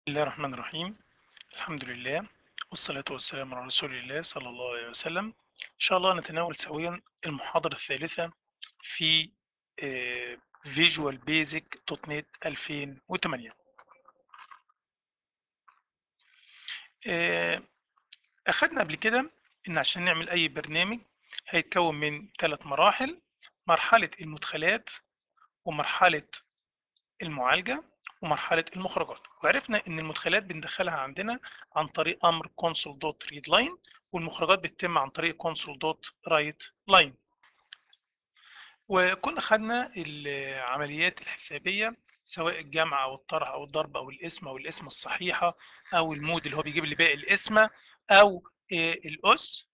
بسم الله الرحمن الرحيم الحمد لله والصلاة والسلام على رسول الله صلى الله عليه وسلم إن شاء الله نتناول سويا المحاضرة الثالثة في آه، Visual Basic .NET 2008 آه، أخدنا قبل كده إن عشان نعمل أي برنامج هيتكون من ثلاث مراحل مرحلة المدخلات ومرحلة المعالجة ومرحلة المخرجات وعرفنا ان المدخلات بندخلها عندنا عن طريق امر console.readline والمخرجات بتتم عن طريق console.writeline وكنا خدنا العمليات الحسابية سواء الجمع او الطرح او الضرب او الاسم او الاسم الصحيحة او المود اللي هو بيجيب لي باقي الاسم او الاس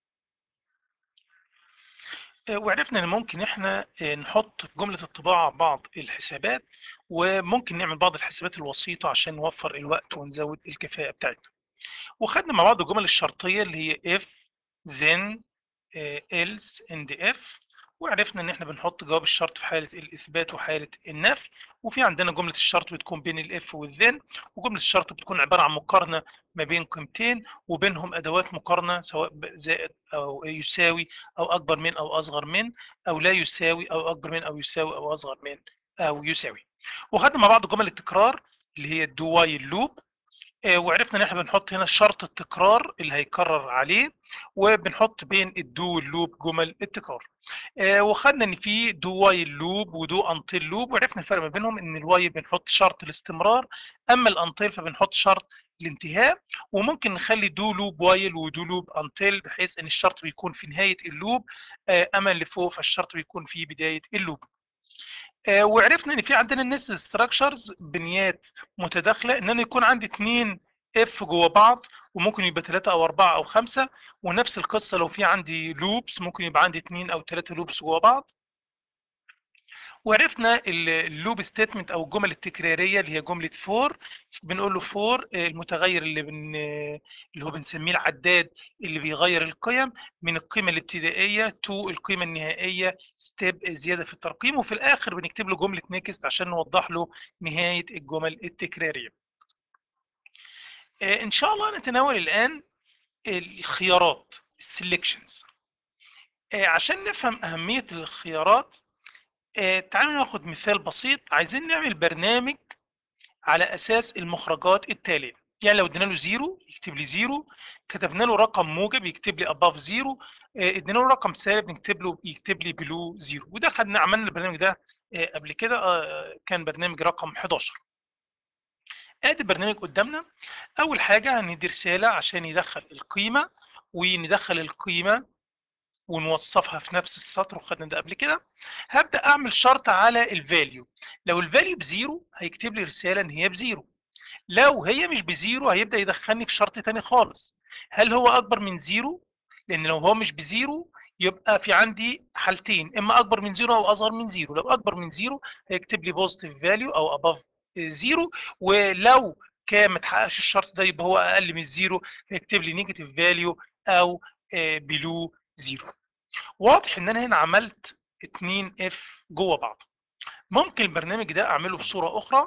وعرفنا ان ممكن احنا نحط في جمله الطباعه بعض الحسابات وممكن نعمل بعض الحسابات الوسيطه عشان نوفر الوقت ونزود الكفاءه بتاعتنا وخدنا مع بعض الجمل الشرطيه اللي هي if then else and if وعرفنا ان احنا بنحط جواب الشرط في حاله الاثبات وحاله النفي وفي عندنا جمله الشرط بتكون بين الاف والذن وجمله الشرط بتكون عباره عن مقارنه ما بين قيمتين وبينهم ادوات مقارنه سواء زائد او يساوي او اكبر من او اصغر من او لا يساوي او اكبر من او يساوي او اصغر من او يساوي وخدنا مع بعض جمل التكرار اللي هي الدو وايل لوب وعرفنا ان احنا بنحط هنا شرط التكرار اللي هيكرر عليه وبنحط بين الدو واللوب جمل التكرار وخدنا ان في دو وايل لوب ودو انتل لوب وعرفنا الفرق ما بينهم ان الوايل بنحط شرط الاستمرار اما الانتل فبنحط شرط الانتهاء وممكن نخلي دو لوب وايل ودو لوب انتل بحيث ان الشرط بيكون في نهايه اللوب اما اللي فوق فالشرط بيكون في بدايه اللوب وعرفنا ان في عندنا النست ستراكشرز بنيات متداخله ان انا يكون عندي اثنين اف جوه بعض وممكن يبقى ثلاثة او اربعة او خمسة ونفس القصة لو في عندي لوبس ممكن يبقى عندي اثنين او ثلاثة لوبس جوه بعض وعرفنا اللوب ستيتمنت او الجمل التكراريه اللي هي جمله فور بنقول له فور المتغير اللي بن اللي هو بنسميه العداد اللي بيغير القيم من القيمه الابتدائيه تو القيمه النهائيه ستيب زياده في الترقيم وفي الاخر بنكتب له جمله نيكست عشان نوضح له نهايه الجمل التكراريه. ان شاء الله نتناول الان الخيارات السلكشنز عشان نفهم اهميه الخيارات آه، تعالوا ناخد مثال بسيط عايزين نعمل برنامج على اساس المخرجات التاليه يعني لو ادينا له زيرو يكتب لي زيرو كتبنا له رقم موجب يكتب لي اباف زيرو ادينا له رقم سالب نكتب له يكتب لي بلو زيرو وده خدنا عملنا البرنامج ده آه، قبل كده آه، كان برنامج رقم 11 ادي البرنامج قدامنا اول حاجه هندي رساله عشان يدخل القيمه وندخل القيمه ونوصفها في نفس السطر وخدنا ده قبل كده هبدا اعمل شرط على الفاليو لو الفاليو بزيرو هيكتب لي رساله ان هي بزيرو لو هي مش بزيرو هيبدا يدخلني في شرط تاني خالص هل هو اكبر من زيرو لان لو هو مش بزيرو يبقى في عندي حالتين اما اكبر من زيرو او اصغر من زيرو لو اكبر من زيرو هيكتب لي بوزيتيف فاليو او اباف زيرو ولو كان ما تحققش الشرط ده يبقى هو اقل من الزيرو هيكتب لي نيجاتيف فاليو او بلو زيرو واضح ان انا هنا عملت 2 اف جوه بعض ممكن البرنامج ده اعمله بصوره اخرى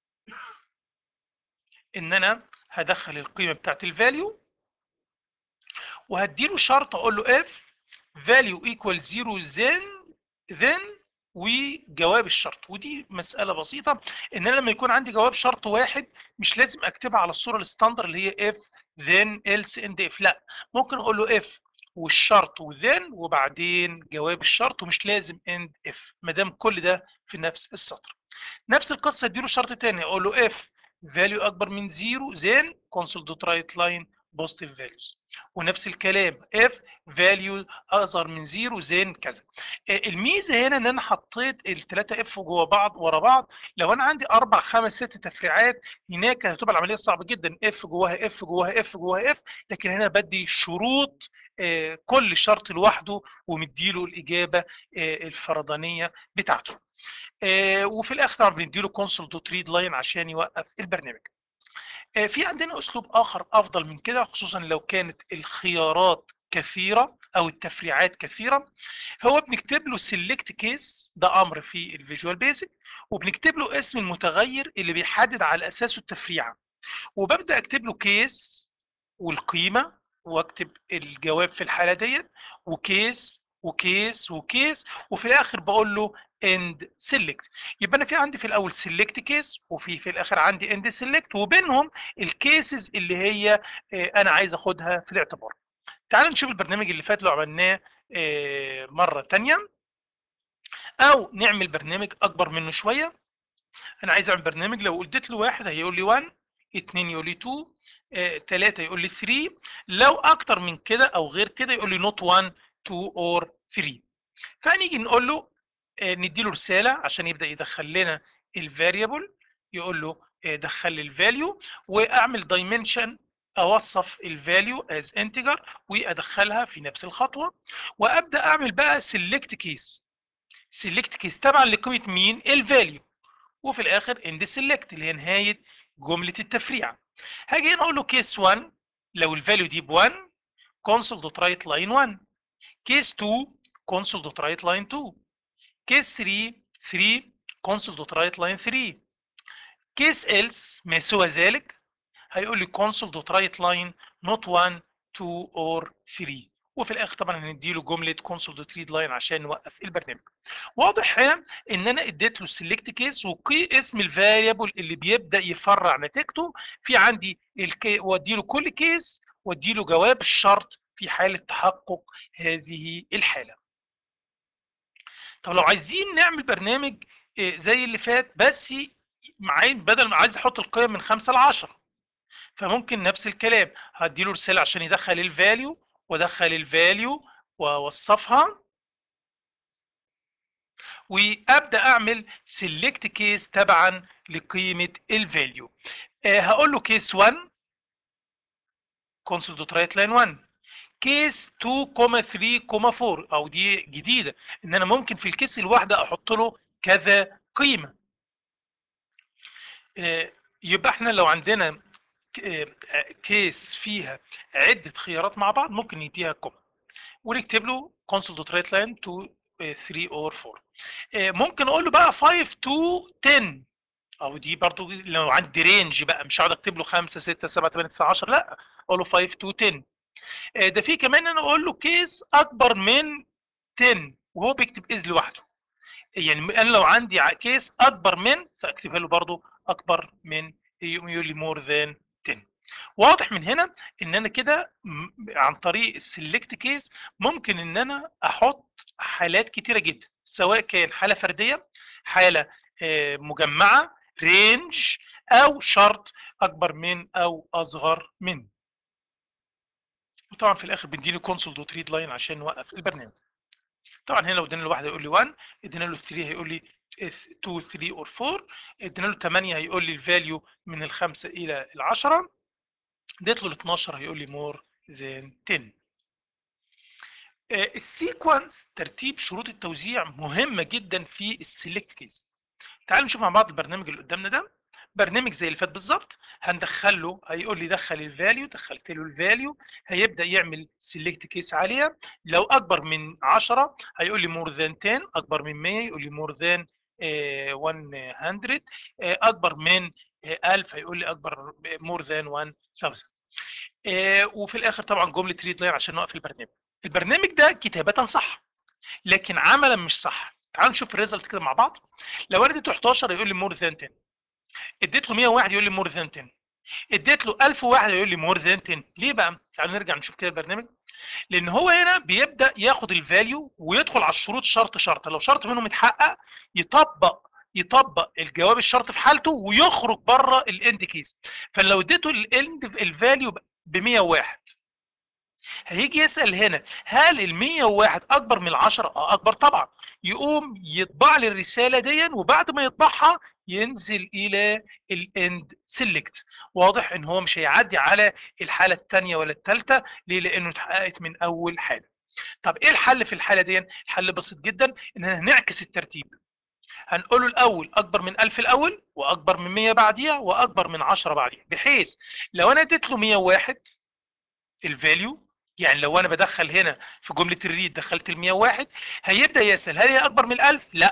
ان انا هدخل القيمه بتاعت الفاليو وهديله شرط اقول له اف value equal 0 then then وجواب الشرط ودي مسألة بسيطة ان انا لما يكون عندي جواب شرط واحد مش لازم اكتبها على الصورة الستاندر اللي هي if then else and if لا ممكن اقول له if والشرط وذن وبعدين جواب الشرط ومش لازم اند اف ما دام كل ده في نفس السطر نفس القصه اديله شرط تاني اقول له اف فاليو اكبر من زيرو زين كونسول دوت رايت لاين بوزيتيف فاليوز ونفس الكلام اف فاليو اصغر من زيرو زين كذا الميزه هنا ان انا حطيت الثلاثه اف جوه بعض ورا بعض لو انا عندي اربع خمس ست تفريعات هناك هتبقى العمليه صعبه جدا اف جواها اف جواها اف جواها اف لكن هنا بدي شروط كل شرط لوحده ومديله الاجابه الفردانيه بتاعته وفي الاخر طبعا بنديله كونسول دوت ريد لاين عشان يوقف البرنامج في عندنا اسلوب اخر افضل من كده خصوصا لو كانت الخيارات كثيره او التفريعات كثيره هو بنكتب له سيلكت كيس ده امر في الفيجوال بيزك وبنكتب له اسم المتغير اللي بيحدد على اساسه التفريعه وببدا اكتب له كيس والقيمه واكتب الجواب في الحاله ديت وكيس وكيس وكيس وفي الاخر بقول له اند سيلكت يبقى انا في عندي في الاول سيلكت كيس وفي في الاخر عندي اند سيلكت وبينهم الكيسز اللي هي انا عايز اخدها في الاعتبار تعالوا نشوف البرنامج اللي فات لو عملناه مره ثانيه او نعمل برنامج اكبر منه شويه انا عايز اعمل برنامج لو اديت له واحد هيقول لي 1 2 يقول لي 2 3 يقول لي 3 لو اكتر من كده او غير كده يقول لي نوت 1 2 اور 3 فهنيجي نقول له ندي له رساله عشان يبدا يدخل لنا الفاريبل يقول له دخل لي الفاليو واعمل دايمنشن اوصف الفاليو از انتجر وادخلها في نفس الخطوه وابدا اعمل بقى سيلكت كيس سيلكت كيس تبعا لقيمه مين الفاليو وفي الاخر اند سيلكت اللي هي نهايه جمله التفريع هاجي هنا اقول له كيس 1 لو الفاليو دي ب 1 كونسول دوت رايت لاين 1 كيس 2 كونسول دوت رايت لاين 2 كيس 3 3 كونسول دوت رايت لاين 3 كيس else ما سوى ذلك هيقول لي كونسول دوت رايت لاين نوت 1 2 اور 3 وفي الاخر طبعا هنديله جمله كونسول دوت ريد لاين عشان نوقف البرنامج واضح هنا ان انا اديت له سيلكت كيس وقي اسم الفاريبل اللي بيبدا يفرع نتيجته في عندي الكي وادي له كل كيس وادي له جواب الشرط في حاله تحقق هذه الحاله طب لو عايزين نعمل برنامج زي اللي فات بس معايا بدل ما عايز احط القيم من 5 ل 10 فممكن نفس الكلام هدي له رساله عشان يدخل الفاليو وادخل الفاليو واوصفها وابدا اعمل سيلكت كيس تبعا لقيمه الفاليو آه هقول له كيس 1 كونسول دوت رايت لاين 1 كيس 2 3 4 او دي جديده ان انا ممكن في الكيس الواحده احط له كذا قيمه آه يبقى احنا لو عندنا كيس فيها عده خيارات مع بعض ممكن نديها كوما ونكتب له console دوت رايت لاين 2 3 اور 4 ممكن اقول له بقى 5 to 10 او دي برضو لو عندي رينج بقى مش هقعد اكتب له 5 6 7 8 9 10 لا اقول له 5 to 10 ده في كمان انا اقول له كيس اكبر من 10 وهو بيكتب از لوحده يعني انا لو عندي كيس اكبر من فاكتبها له برضو اكبر من يقول لي مور ذان 10 واضح من هنا ان انا كده عن طريق السلكت كيس ممكن ان انا احط حالات كتيره جدا سواء كان حاله فرديه حاله مجمعه رينج او شرط اكبر من او اصغر من وطبعا في الاخر بنديله كونسول دوت ريد لاين عشان نوقف البرنامج طبعا هنا لو ادينا له واحده يقول لي 1 ادينا له 3 هيقول لي 2 3 اور 4 ادينا له 8 هيقول لي الفاليو من الخمسه الى ال 10 اديت له ال 12 هيقول لي مور ذان 10 السيكونس ترتيب شروط التوزيع مهمه جدا في السيلكت كيس تعالوا نشوف مع بعض البرنامج اللي قدامنا ده برنامج زي اللي فات بالظبط هندخل له هيقول لي دخل الفاليو دخلت له الفاليو هيبدا يعمل سيلكت كيس عليها لو اكبر من 10 هيقول لي مور ذان 10 اكبر من 100 يقول لي مور ذان 100 اكبر من 1000 هيقول لي اكبر مور ذان 1000 وفي الاخر طبعا جمله ريد لاين عشان نوقف البرنامج البرنامج ده كتابه صح لكن عملا مش صح تعالوا نشوف الريزلت كده مع بعض لو انا اديته 11 يقول لي مور ذان 10 اديت له 101 يقول لي مور ذان 10 اديت له 1001 يقول لي مور ذان 10 ليه بقى تعالوا نرجع نشوف كده البرنامج لان هو هنا بيبدا ياخد الفاليو ويدخل على الشروط شرط شرط لو شرط منهم اتحقق يطبق يطبق الجواب الشرط في حالته ويخرج بره الاند كيس فلو اديته الاند الفاليو ب 101 هيجي يسال هنا هل ال 101 اكبر من ال 10 اه اكبر طبعا يقوم يطبع لي الرساله دي وبعد ما يطبعها ينزل الى الاند سيلكت واضح ان هو مش هيعدي على الحاله الثانيه ولا الثالثه ليه لانه اتحققت من اول حاله طب ايه الحل في الحاله دي الحل بسيط جدا ان هنعكس الترتيب هنقول له الاول اكبر من 1000 الاول واكبر من 100 بعديها واكبر من 10 بعديها بحيث لو انا اديت له 101 الفاليو يعني لو انا بدخل هنا في جمله الريد دخلت ال 101 هيبدا يسال هل هي اكبر من 1000 لا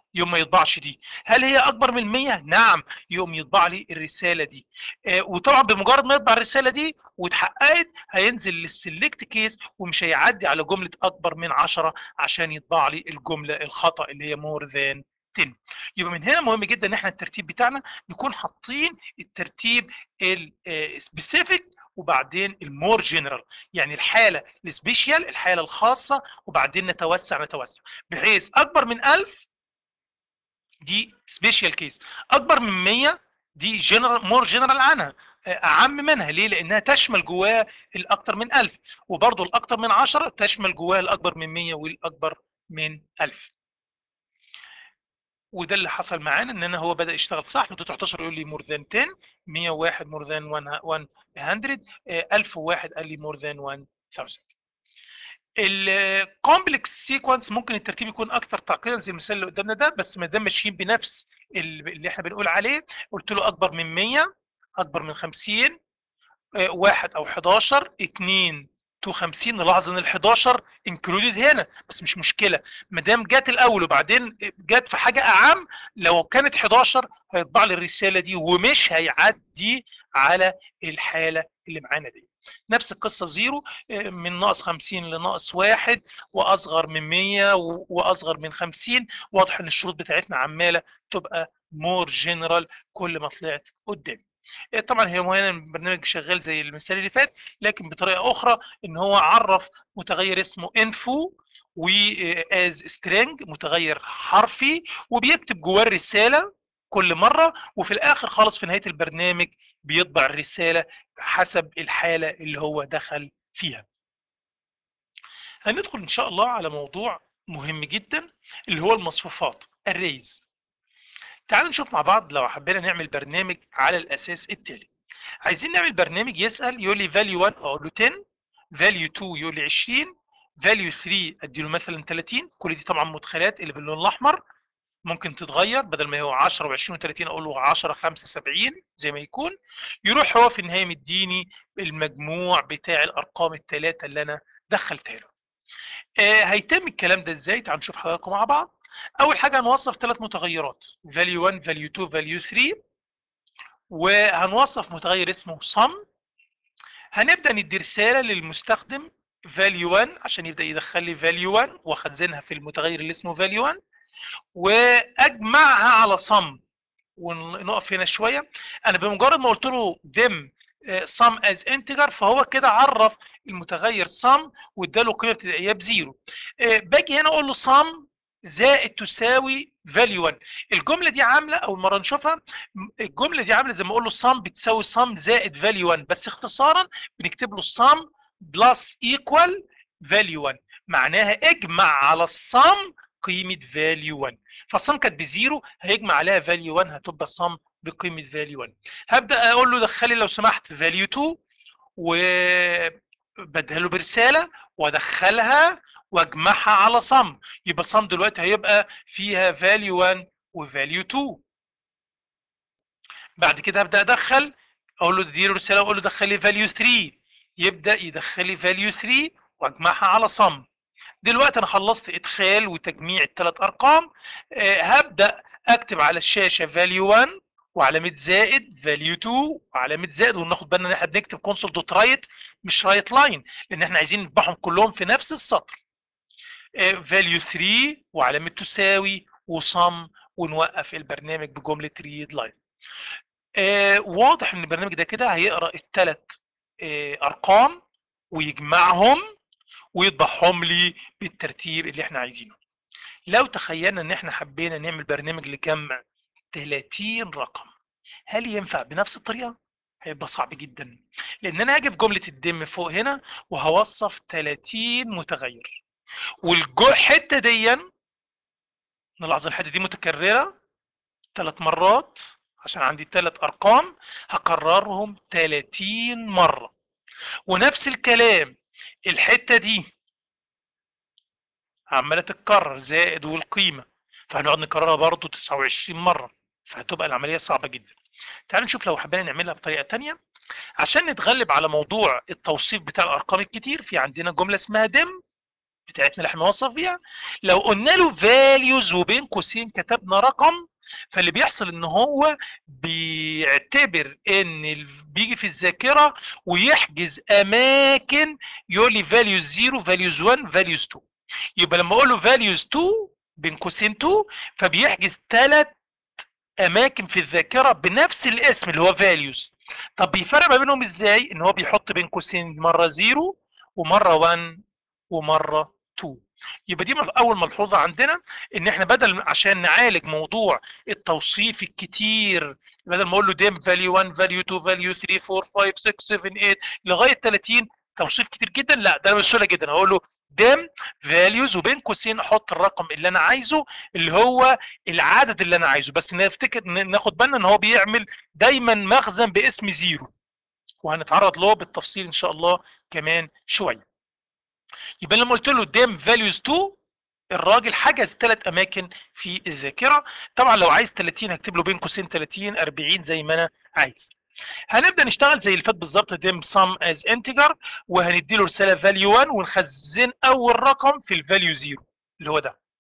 يوم ما يطبعش دي هل هي اكبر من 100 نعم يوم يطبع لي الرساله دي آه وطبعا بمجرد ما يطبع الرساله دي واتحققت هينزل للسلكت كيس ومش هيعدي على جمله اكبر من 10 عشان يطبع لي الجمله الخطا اللي هي مور ذان 10 يبقى من هنا مهم جدا ان احنا الترتيب بتاعنا نكون حاطين الترتيب السبيسيفيك وبعدين المور جنرال يعني الحاله السبيشال الحاله الخاصه وبعدين نتوسع نتوسع بحيث اكبر من 1000 دي سبيشال كيس اكبر من 100 دي جنرال مور جنرال عنها اعم منها ليه لانها تشمل جواها الاكثر من 1000 وبرضه الاكثر من 10 تشمل جواها الاكبر من 100 والاكبر من 1000 وده اللي حصل معانا ان انا هو بدا يشتغل صح 213 يقول لي مور ذان 10 101 مور ذان 100 1001 قال لي مور ذان 1000 الكومبلكس سيكونس ممكن الترتيب يكون اكثر تعقيدا زي المثال اللي قدامنا ده بس ما دام ماشيين بنفس اللي احنا بنقول عليه قلت له اكبر من 100 اكبر من 50 واحد او 11 2 250 نلاحظ ان ال 11 انكلودد هنا بس مش مشكله ما دام جت الاول وبعدين جت في حاجه اعم لو كانت 11 هيطبع لي الرساله دي ومش هيعدي على الحاله اللي معانا دي نفس القصه زيرو من ناقص 50 لناقص واحد واصغر من 100 واصغر من 50 واضح ان الشروط بتاعتنا عماله تبقى مور جنرال كل ما طلعت قدام طبعا هي هنا البرنامج شغال زي المثال اللي فات لكن بطريقه اخرى ان هو عرف متغير اسمه انفو واز سترينج متغير حرفي وبيكتب جواه الرساله كل مره وفي الاخر خالص في نهايه البرنامج بيطبع الرساله حسب الحاله اللي هو دخل فيها. هندخل ان شاء الله على موضوع مهم جدا اللي هو المصفوفات الريز. تعالوا نشوف مع بعض لو حبينا نعمل برنامج على الاساس التالي. عايزين نعمل برنامج يسال يقول لي value 1 اقول له 10 value 2 يقول لي 20 value 3 ادي له مثلا 30 كل دي طبعا مدخلات اللي باللون الاحمر ممكن تتغير بدل ما هو 10 و20 و30 اقول له 10 5 70 زي ما يكون يروح هو في النهايه مديني المجموع بتاع الارقام الثلاثه اللي انا دخلتها له. آه هيتم الكلام ده ازاي؟ تعالوا نشوف حضراتكم مع بعض. اول حاجه هنوصف ثلاث متغيرات value 1 value 2 value 3 وهنوصف متغير اسمه sum هنبدا ندي رساله للمستخدم value 1 عشان يبدا يدخل لي value 1 واخزنها في المتغير اللي اسمه value 1 واجمعها على sum ونقف هنا شويه انا بمجرد ما قلت له dim sum as integer فهو كده عرف المتغير sum واداله قيمه ابتدائيه بزيرو باجي هنا اقول له sum زائد تساوي value 1 الجمله دي عامله اول مره نشوفها الجمله دي عامله زي ما اقول له sum بتساوي sum زائد value 1 بس اختصارا بنكتب له sum plus equal value 1 معناها اجمع على الصم قيمه value 1 فالصم كانت بزيرو هيجمع عليها value 1 هتبقى صم بقيمه value 1 هبدا اقول له دخلي لو سمحت value 2 وبديها له برساله وادخلها واجمعها على صم يبقى صم دلوقتي هيبقى فيها value 1 وvalue 2 بعد كده هبدا ادخل اقول له اديله رساله واقول له دخل لي value 3 يبدا يدخل لي value 3 واجمعها على صم دلوقتي انا خلصت ادخال وتجميع الثلاث ارقام أه هبدا اكتب على الشاشه value 1 وعلامه زائد value 2 وعلامه زائد وناخد بالنا ان احنا بنكتب console دوت رايت مش رايت لاين لان احنا عايزين نطبعهم كلهم في نفس السطر أه value 3 وعلامه تساوي وصم ونوقف البرنامج بجمله read line أه واضح ان البرنامج ده كده هيقرا الثلاث ارقام ويجمعهم ويطبعهم لي بالترتيب اللي احنا عايزينه لو تخيلنا ان احنا حبينا نعمل برنامج لجمع 30 رقم هل ينفع بنفس الطريقه هيبقى صعب جدا لان انا هاجي في جمله الدم فوق هنا وهوصف 30 متغير والحته دي نلاحظ الحته دي متكرره ثلاث مرات عشان عندي ثلاث ارقام هكررهم 30 مره ونفس الكلام الحته دي عماله تتكرر زائد والقيمه فهنقعد نكررها برضه 29 مره فهتبقى العمليه صعبه جدا تعالوا نشوف لو حبينا نعملها بطريقه ثانيه عشان نتغلب على موضوع التوصيف بتاع الارقام الكتير في عندنا جمله اسمها دم بتاعتنا اللي احنا بنوصف بيها لو قلنا له values وبين قوسين كتبنا رقم فاللي بيحصل ان هو بيعتبر ان ال- بيجي في الذاكره ويحجز اماكن يقول لي values 0 values 1 values 2 يبقى لما اقول له values 2 بين قوسين 2 فبيحجز ثلاث اماكن في الذاكره بنفس الاسم اللي هو values طب بيفرق ما بينهم ازاي ان هو بيحط بين قوسين مره 0 ومره 1 ومره 2 يبقى دي مل- اول ملحوظه عندنا ان احنا بدل عشان نعالج موضوع التوصيف الكتير بدل ما اقول له ديم فاليو 1 فاليو 2 فاليو 3 4 5 6 7 8 لغايه 30 توصيف كتير جدا لا ده بسهوله جدا هقول له ديم فاليوز وبين قوسين احط الرقم اللي انا عايزه اللي هو العدد اللي انا عايزه بس نفتكر ن- ناخد بالنا ان هو بيعمل دايما مخزن باسم زيرو وهنتعرض له بالتفصيل ان شاء الله كمان شويه يبقى لما قلت له ديم فاليوز 2 الراجل حجز ثلاث اماكن في الذاكره طبعا لو عايز 30 هكتب له بين قوسين 30 40 زي ما انا عايز هنبدا نشتغل زي اللي فات بالظبط ديم سم از انتجر وهندي له رساله فاليو 1 ونخزن اول رقم في الفاليو 0 اللي هو ده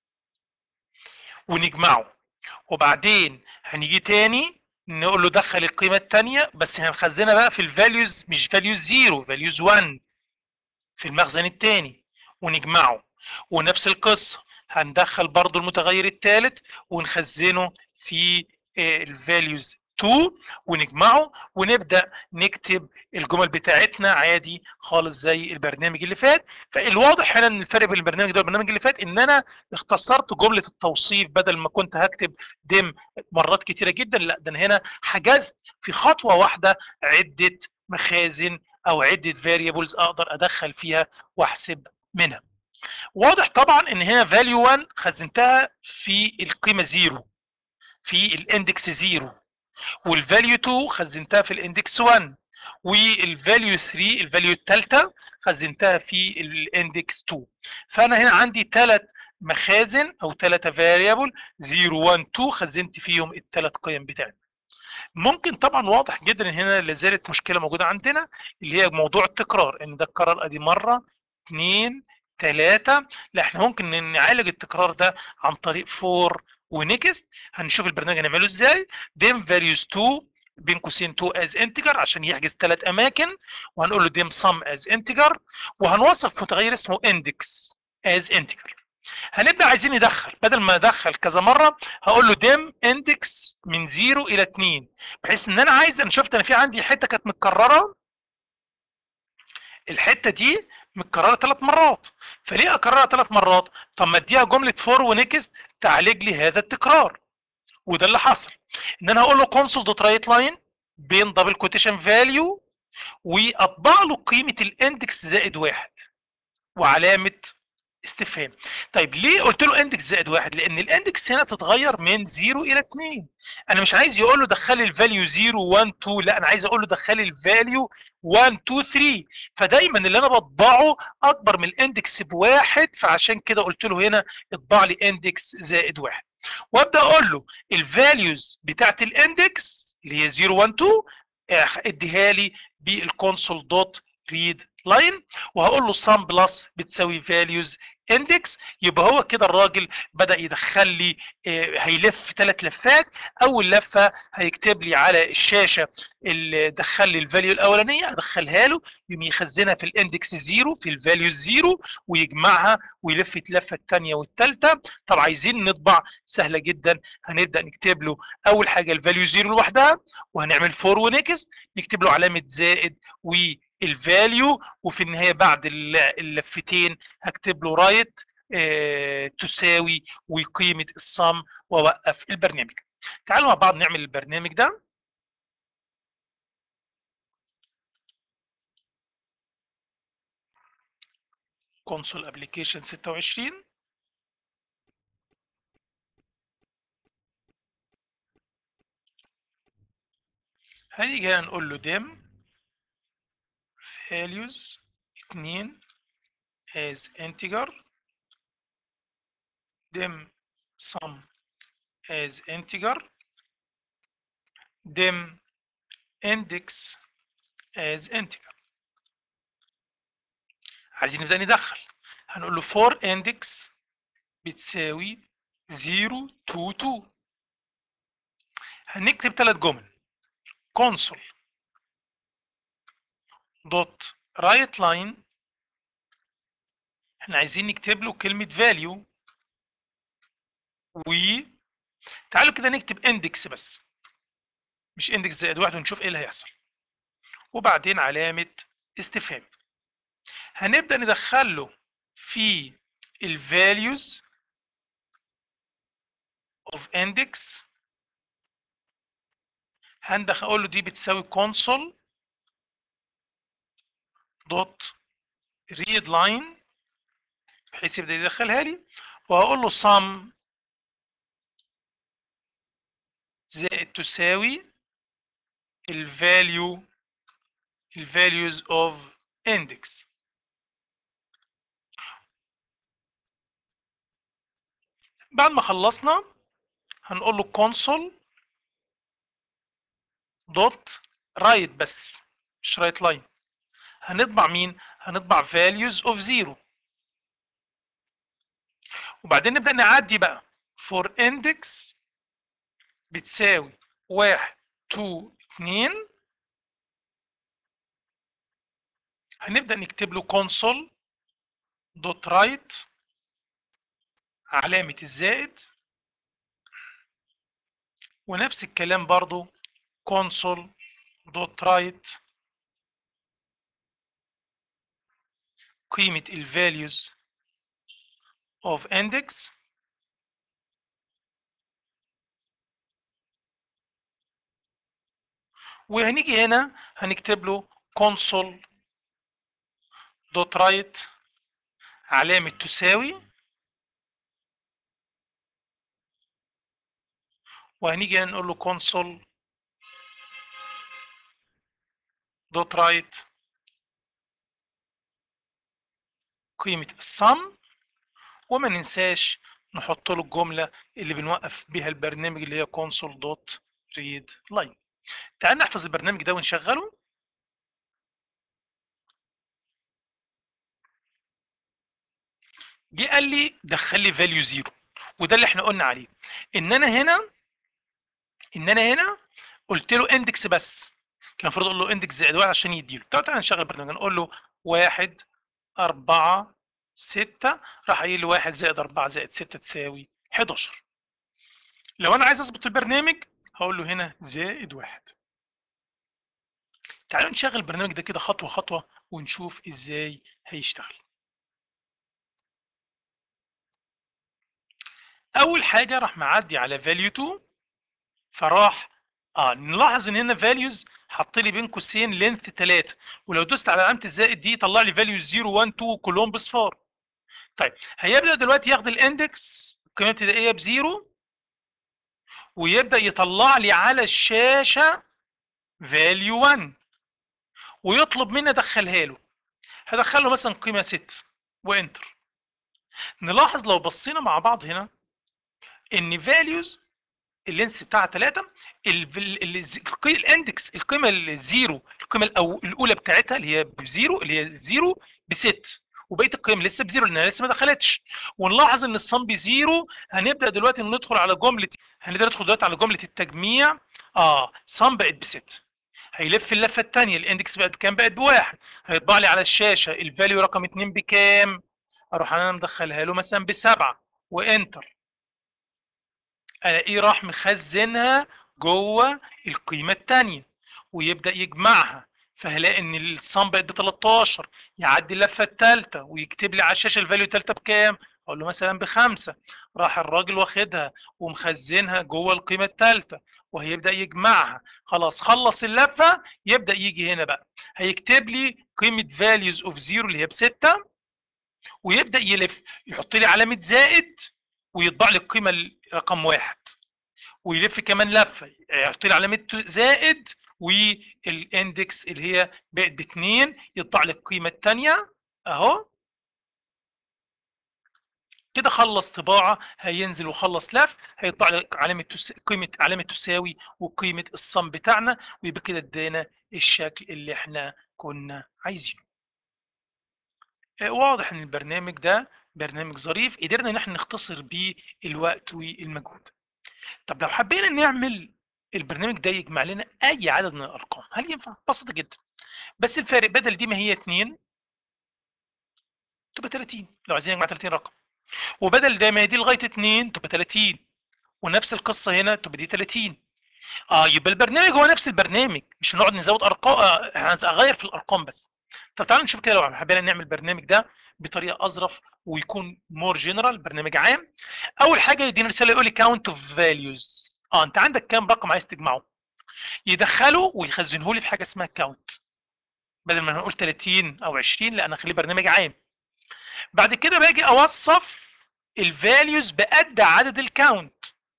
ونجمعه وبعدين هنيجي تاني نقول له دخل القيمه الثانيه بس هنخزنها بقى في الفاليوز مش فاليوز 0 فاليوز 1 في المخزن الثاني ونجمعه ونفس القصه هندخل برضو المتغير الثالث ونخزنه في الفاليوز 2 ونجمعه ونبدا نكتب الجمل بتاعتنا عادي خالص زي البرنامج اللي فات فالواضح هنا ان الفرق بين البرنامج ده والبرنامج اللي فات ان انا اختصرت جمله التوصيف بدل ما كنت هكتب دم مرات كتيره جدا لا ده انا هنا حجزت في خطوه واحده عده مخازن او عده فاريبلز اقدر ادخل فيها واحسب منها واضح طبعا ان هنا فاليو 1 خزنتها في القيمه 0 في الاندكس 0 والفاليو 2 خزنتها في الاندكس 1 والفاليو 3 الفاليو الثالثه خزنتها في الاندكس 2 فانا هنا عندي ثلاث مخازن او ثلاثه فاريبل 0 1 2 خزنت فيهم الثلاث قيم بتاعتي ممكن طبعا واضح جدا ان هنا لازالت مشكله موجوده عندنا اللي هي موضوع التكرار ان ده اتكرر ادي مره اثنين ثلاثة لا احنا ممكن نعالج التكرار ده عن طريق فور ونكست هنشوف البرنامج هنعمله ازاي ديم فاليوز 2 بين قوسين 2 از انتجر عشان يحجز ثلاث اماكن وهنقول له ديم سم از انتجر وهنوصف متغير اسمه اندكس از انتجر هنبدا عايزين ندخل بدل ما ادخل كذا مره هقول له ديم اندكس من 0 الى 2 بحيث ان انا عايز انا شفت انا في عندي حته كانت متكرره الحته دي متكرره ثلاث مرات فليه اكررها ثلاث مرات طب ما اديها جمله فور ونكست تعالج لي هذا التكرار وده اللي حصل ان انا هقول له كونسول دوت رايت لاين بين دبل كوتيشن فاليو واطبع له قيمه الاندكس زائد واحد وعلامه استفهام طيب ليه قلت له اندكس زائد واحد لان الاندكس هنا تتغير من 0 الى 2 انا مش عايز يقول له دخل لي الفاليو 0 1 2 لا انا عايز اقول له دخل لي الفاليو 1 2 3 فدايما اللي انا بطبعه اكبر من الاندكس بواحد فعشان كده قلت له هنا اطبع لي اندكس زائد واحد وابدا اقول له الفاليوز بتاعت الاندكس اللي هي 0 1 2 اديها لي بالكونسول دوت ريد لاين وهقول له sum بلس بتساوي values index يبقى هو كده الراجل بدا يدخل لي هيلف ثلاث لفات اول لفه هيكتب لي على الشاشه اللي دخل لي الفاليو الاولانيه ادخلها له يقوم يخزنها في الاندكس 0 في الفاليو 0 ويجمعها ويلف اللفه الثانيه والثالثه طب عايزين نطبع سهله جدا هنبدا نكتب له اول حاجه الفاليو 0 لوحدها وهنعمل فور ونكست نكتب له علامه زائد و الفاليو وفي النهايه بعد اللفتين هكتب له رايت اه تساوي وقيمه الصم واوقف البرنامج. تعالوا مع بعض نعمل البرنامج ده. كونسول ابلكيشن 26 هنيجي هنقول له ديم values 2 as integer dim sum as integer dim index as integer عايزين نبدا ندخل هنقول له for index بتساوي 0 2 2 هنكتب ثلاث جمل console دوت رايت لاين احنا عايزين نكتب له كلمة value و تعالوا كده نكتب index بس مش index زائد واحد ونشوف ايه اللي هيحصل وبعدين علامة استفهام هنبدأ ندخل له في ال values of index هندخل اقول له دي بتساوي console دوت read line بحيث يبدا يدخلها لي وهقول له sum زائد تساوي ال value ال values of index بعد ما خلصنا هنقول له console دوت رايت بس مش رايت لاين هنطبع مين هنطبع values of 0 وبعدين نبدأ نعدي بقى for index بتساوي 1 2 2 هنبدأ نكتب له console دوت رايت علامة الزائد ونفس الكلام برضو console دوت رايت قيمة ال values of index وهنيجي هنا هنكتب له console دوت رايت علامة تساوي وهنيجي هنا نقول له console دوت رايت قيمة الصم وما ننساش نحط له الجملة اللي بنوقف بيها البرنامج اللي هي console دوت read line تعال نحفظ البرنامج ده ونشغله جه قال لي دخل لي فاليو زيرو وده اللي احنا قلنا عليه ان انا هنا ان انا هنا قلت له اندكس بس كان المفروض اقول له اندكس زائد واحد عشان يديله تعالى تعالى نشغل البرنامج نقول له واحد أربعة ستة راح قايل لي واحد زائد أربعة زائد ستة تساوي 11 لو أنا عايز أظبط البرنامج هقول له هنا زائد واحد تعالوا نشغل البرنامج ده كده خطوة خطوة ونشوف إزاي هيشتغل أول حاجة راح معدي على value 2 فراح اه نلاحظ ان هنا values حط لي بين قوسين لينث 3 ولو دوست على علامه الزائد دي يطلع لي values 0 1 2 كلهم بصفار طيب هيبدا دلوقتي ياخد الاندكس القيمه الابتدائيه بزيرو ويبدا يطلع لي على الشاشه value 1 ويطلب مني ادخلها له هدخل له مثلا قيمه 6 وانتر نلاحظ لو بصينا مع بعض هنا ان values اللينس بتاعها 3 الاندكس القيمه الزيرو القيمه الأو الاولى بتاعتها اللي هي بزيرو اللي هي زيرو بست وبقيه القيم لسه بزيرو لانها لسه ما دخلتش ونلاحظ ان الصم بزيرو هنبدا دلوقتي ندخل على جمله هنبدا ندخل دلوقتي على جمله التجميع اه صم بقت بست هيلف اللفه الثانيه الاندكس بقت بكام بقت بواحد هيطبع لي على الشاشه الفاليو رقم 2 بكام اروح انا مدخلها له مثلا بسبعه وانتر الاقيه راح مخزنها جوه القيمه الثانيه ويبدا يجمعها فهلاقي ان الصم بقت ب 13 يعدي اللفه الثالثه ويكتب لي على الشاشه الفاليو الثالثه بكام اقول له مثلا بخمسه راح الراجل واخدها ومخزنها جوه القيمه الثالثه وهيبدا يجمعها خلاص خلص اللفه يبدا يجي هنا بقى هيكتب لي قيمه values of 0 اللي هي بسته ويبدا يلف يحط لي علامه زائد ويطبع لي القيمه رقم واحد ويلف كمان لفه يحط لي علامه زائد والاندكس اللي هي بقت باثنين يطبع لي القيمه الثانيه اهو كده خلص طباعه هينزل وخلص لف هيطبع لي علامه تس... قيمه علامه تساوي وقيمه الصم بتاعنا ويبقى كده ادانا الشكل اللي احنا كنا عايزينه واضح ان البرنامج ده برنامج ظريف قدرنا ان احنا نختصر بيه الوقت والمجهود طب لو حبينا نعمل البرنامج ده يجمع لنا اي عدد من الارقام هل ينفع بسيطه جدا بس الفارق بدل دي ما هي 2 تبقى 30 لو عايزين نجمع 30 رقم وبدل ده ما هي دي لغايه 2 تبقى 30 ونفس القصه هنا تبقى دي 30 اه يبقى البرنامج هو نفس البرنامج مش هنقعد نزود ارقام آه هنغير في الارقام بس طب تعالوا نشوف كده لو حبينا نعمل البرنامج ده بطريقه اظرف ويكون مور جنرال برنامج عام اول حاجه يدينا رساله يقول لي كاونت اوف فاليوز اه انت عندك كام رقم عايز تجمعه يدخله ويخزنه لي في حاجه اسمها كاونت بدل ما نقول 30 او 20 لا انا اخليه برنامج عام بعد كده باجي اوصف الفاليوز بقد عدد الكاونت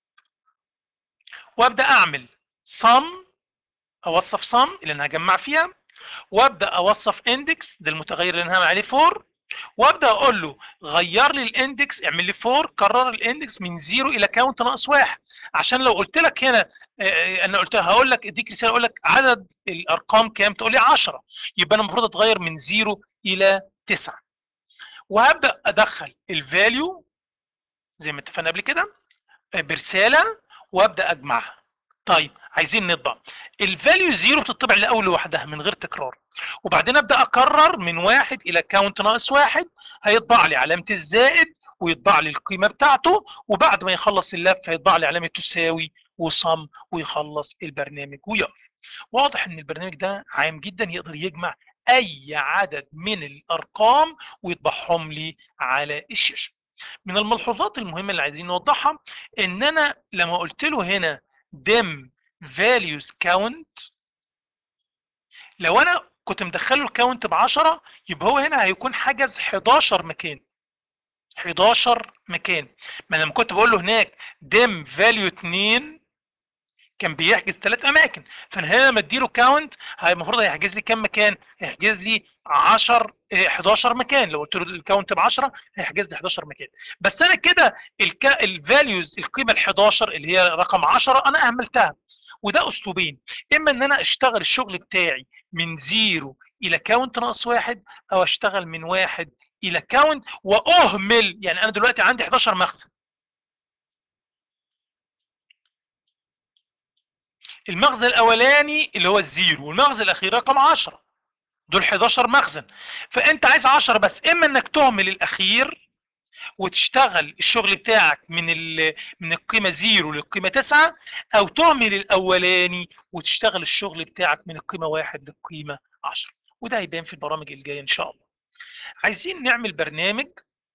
وابدا اعمل sum اوصف sum اللي انا هجمع فيها وابدا اوصف اندكس ده المتغير اللي انا هعمل عليه 4 وابدا اقول له غير لي الاندكس اعمل لي 4 كرر الاندكس من 0 الى كاونت ناقص 1 عشان لو قلت لك هنا انا قلت هقول لك اديك رساله اقول لك عدد الارقام كام تقول لي 10 يبقى انا المفروض اتغير من 0 الى 9 وهبدا ادخل الفاليو زي ما اتفقنا قبل كده برساله وابدا اجمعها طيب عايزين نطبع الفاليو زيرو بتطبع لاول لوحدها من غير تكرار وبعدين ابدا اكرر من واحد الى كاونت ناقص واحد هيطبع لي علامه الزائد ويطبع لي القيمه بتاعته وبعد ما يخلص اللف هيطبع لي علامه تساوي وصم ويخلص البرنامج ويقف واضح ان البرنامج ده عام جدا يقدر يجمع اي عدد من الارقام ويطبعهم لي على الشاشه من الملحوظات المهمه اللي عايزين نوضحها ان انا لما قلت له هنا dim values count لو انا كنت مدخله الكاونت ب 10 يبقى هو هنا هيكون حجز 11 مكان 11 مكان ما لما كنت بقول له هناك dim value 2 كان بيحجز ثلاث اماكن فانا هنا لما اديله كاونت المفروض هيحجز لي كام مكان؟ هيحجز لي 10 11 مكان لو قلت له الكاونت ب 10 هيحجز لي 11 مكان بس انا كده الفاليوز القيمه ال 11 اللي هي رقم 10 انا اهملتها وده اسلوبين اما ان انا اشتغل الشغل بتاعي من زيرو الى كاونت ناقص واحد او اشتغل من واحد الى كاونت واهمل يعني انا دلوقتي عندي 11 مخزن المخزن الاولاني اللي هو الزيرو والمخزن الاخير رقم 10 دول 11 مخزن فانت عايز 10 بس اما انك تهمل الاخير وتشتغل الشغل بتاعك من من القيمه 0 للقيمه 9 او تهمل الاولاني وتشتغل الشغل بتاعك من القيمه 1 للقيمه 10 وده هيبان في البرامج الجايه ان شاء الله عايزين نعمل برنامج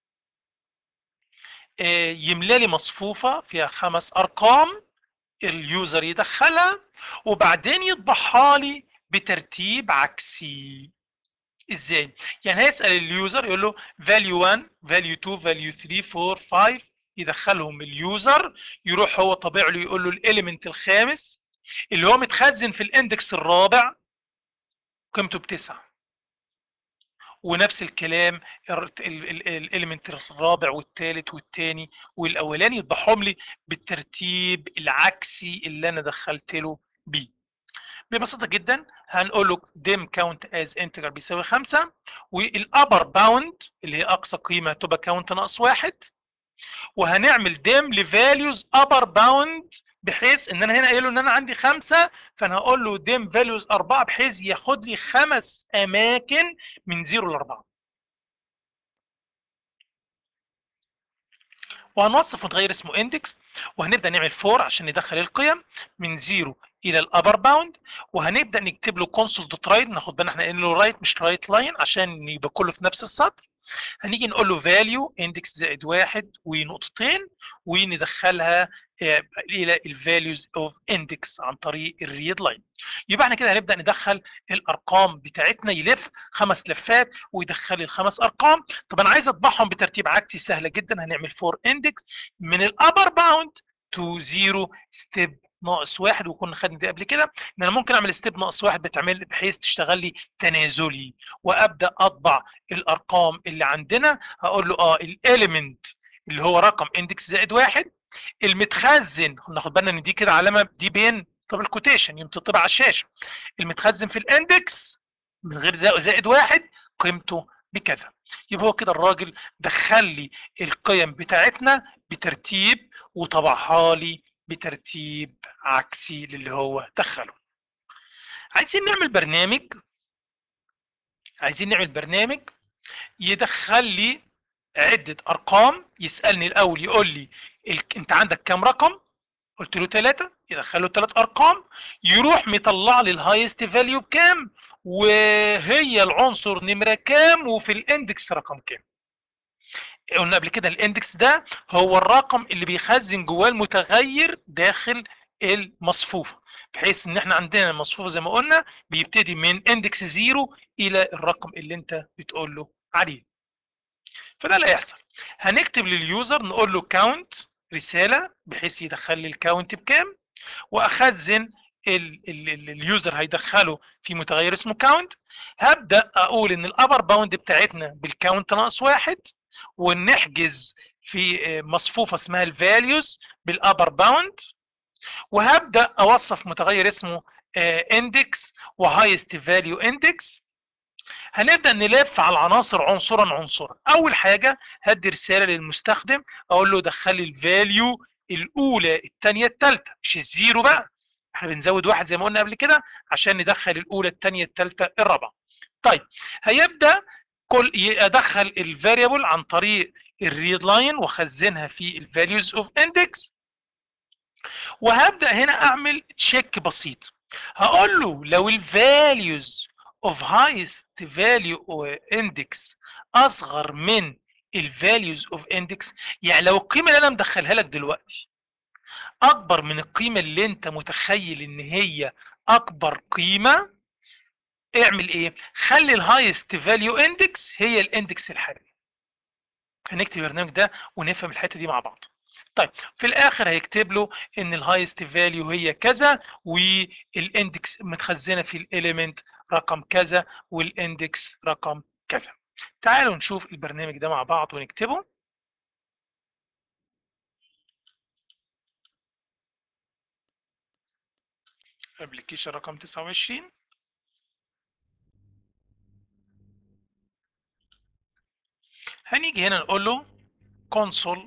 يملى لي مصفوفه فيها خمس ارقام اليوزر يدخلها وبعدين يطبعها لي بترتيب عكسي ازاي يعني هيسال اليوزر يقول له value 1 value 2 value 3 4 5 يدخلهم اليوزر يروح هو طابع له يقول له الاليمنت الخامس اللي هو متخزن في الاندكس الرابع قيمته بتسعة ونفس الكلام الاليمنت الرابع والثالث والثاني والاولاني يطبعهم لي بالترتيب العكسي اللي انا دخلت له بيه ببساطه جدا هنقول له dim count as integer بيساوي 5 والupper bound اللي هي اقصى قيمه تبقى count ناقص واحد وهنعمل dim لvalues upper bound بحيث ان انا هنا قايل له ان انا عندي خمسه فانا هقول له dim values 4 بحيث ياخد لي خمس اماكن من 0 ل 4 وهنوصف متغير اسمه index وهنبدا نعمل فور عشان ندخل القيم من 0 الى الابر باوند وهنبدا نكتب له كونسول دوت رايت ناخد بالنا احنا قايلين له رايت مش رايت لاين عشان يبقى كله في نفس السطر هنيجي نقول له فاليو اندكس زائد واحد ونقطتين وندخلها الى الفاليوز اوف اندكس عن طريق الريد لاين يبقى احنا كده هنبدا ندخل الارقام بتاعتنا يلف خمس لفات ويدخل لي الخمس ارقام طب انا عايز اطبعهم بترتيب عكسي سهله جدا هنعمل فور اندكس من الابر باوند تو زيرو ستيب ناقص واحد وكنا خدنا دي قبل كده ان انا ممكن اعمل ستيب ناقص واحد بتعمل بحيث تشتغل لي تنازلي وابدا اطبع الارقام اللي عندنا هقول له اه الاليمنت اللي هو رقم اندكس زائد واحد المتخزن ناخد بالنا ان دي كده علامه دي بين طب الكوتيشن يوم تطبع على الشاشه المتخزن في الاندكس من غير زائد واحد قيمته بكذا يبقى هو كده الراجل دخل لي القيم بتاعتنا بترتيب وطبعها لي بترتيب عكسي للي هو دخله عايزين نعمل برنامج عايزين نعمل برنامج يدخل لي عدة أرقام يسألني الأول يقول لي أنت عندك كام رقم؟ قلت له ثلاثة يدخل له ثلاث أرقام يروح مطلع لي الهايست فاليو بكام وهي العنصر نمرة كام وفي الاندكس رقم كام قلنا قبل كده الاندكس ده هو الرقم اللي بيخزن جواه المتغير داخل المصفوفه بحيث ان احنا عندنا المصفوفه زي ما قلنا بيبتدي من اندكس زيرو الى الرقم اللي انت بتقول له عليه فده اللي هيحصل هنكتب لليوزر نقول له كاونت رساله بحيث يدخل لي الكاونت بكام واخزن ال ال ال اليوزر هيدخله في متغير اسمه كاونت هبدا اقول ان الابر باوند بتاعتنا بالكاونت ناقص واحد ونحجز في مصفوفه اسمها الفاليوز بالابر باوند وهبدا اوصف متغير اسمه اندكس وهايست فاليو اندكس هنبدا نلف على العناصر عنصرا عنصرا اول حاجه هدي رساله للمستخدم اقول له دخل لي الفاليو الاولى الثانيه الثالثه مش الزيرو بقى احنا بنزود واحد زي ما قلنا قبل كده عشان ندخل الاولى الثانيه الثالثه الرابعه طيب هيبدا كل ادخل الفاريبل عن طريق الريد لاين واخزنها في الفاليوز اوف اندكس وهبدا هنا اعمل تشيك بسيط هقول له لو الفاليوز اوف هايست فاليو اندكس اصغر من الفاليوز اوف اندكس يعني لو القيمه اللي انا مدخلها لك دلوقتي اكبر من القيمه اللي انت متخيل ان هي اكبر قيمه اعمل ايه خلي الهايست فاليو اندكس هي الاندكس الحالي هنكتب البرنامج ده ونفهم الحته دي مع بعض طيب في الاخر هيكتب له ان الهايست فاليو هي كذا والاندكس متخزنه في الاليمنت رقم كذا والاندكس رقم كذا تعالوا نشوف البرنامج ده مع بعض ونكتبه ابلكيشن رقم 29 هنيجي هنا نقول له console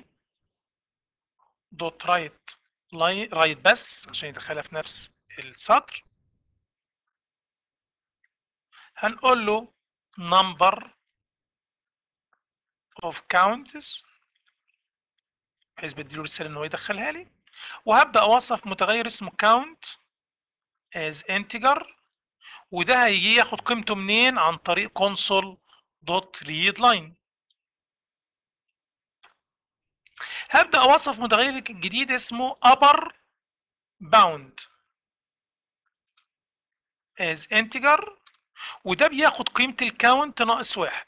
دوت رايت رايت بس عشان يدخلها في نفس السطر هنقول له number of counts بحيث بديله رسالة ان هو يدخلها لي وهبدأ اوصف متغير اسمه count as integer وده هيجي ياخد قيمته منين عن طريق console دوت read line هبدأ أوصف متغير جديد اسمه upper bound as integer وده بياخد قيمة الكاونت ناقص واحد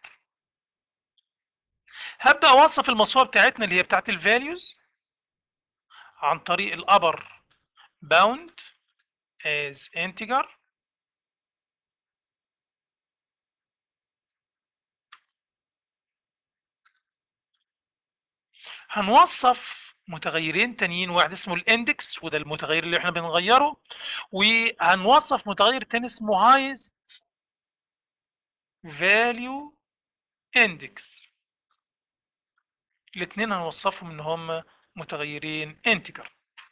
هبدأ أوصف المصفوفة بتاعتنا اللي هي بتاعت الفاليوز عن طريق الأبر bound as integer هنوصف متغيرين تانيين واحد اسمه الاندكس وده المتغير اللي احنا بنغيره وهنوصف متغير تاني اسمه highest value index الاثنين هنوصفهم ان هم متغيرين integer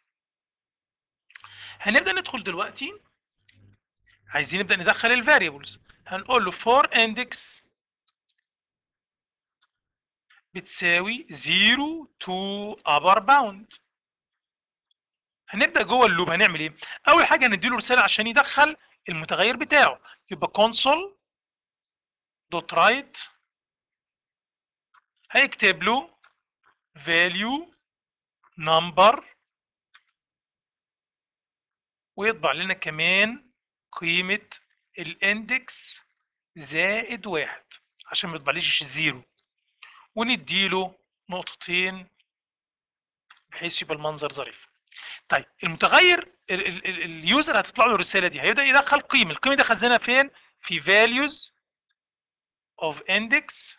هنبدا ندخل دلوقتي عايزين نبدا ندخل الفاريبلز هنقول له for index بتساوي 0 to upper bound هنبدا جوه اللوب هنعمل ايه اول حاجه هنديله رساله عشان يدخل المتغير بتاعه يبقى console دوت رايت هيكتب له value number ويطبع لنا كمان قيمة الاندكس زائد واحد عشان ما يطبعليش زيرو ونديله نقطتين بحيث يبقى المنظر ظريف طيب المتغير اليوزر هتطلع له الرساله دي هيبدا يدخل قيمه القيمه دي خزنها فين في values of index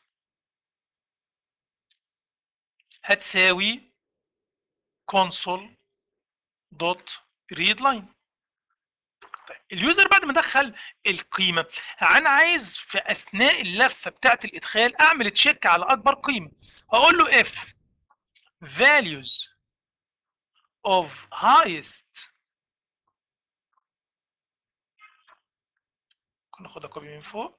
هتساوي console dot read line طيب اليوزر بعد ما دخل القيمه انا عايز في اثناء اللفه بتاعه الادخال اعمل تشيك على اكبر قيمه هقول له if values of highest ممكن ناخدها كوبي من فوق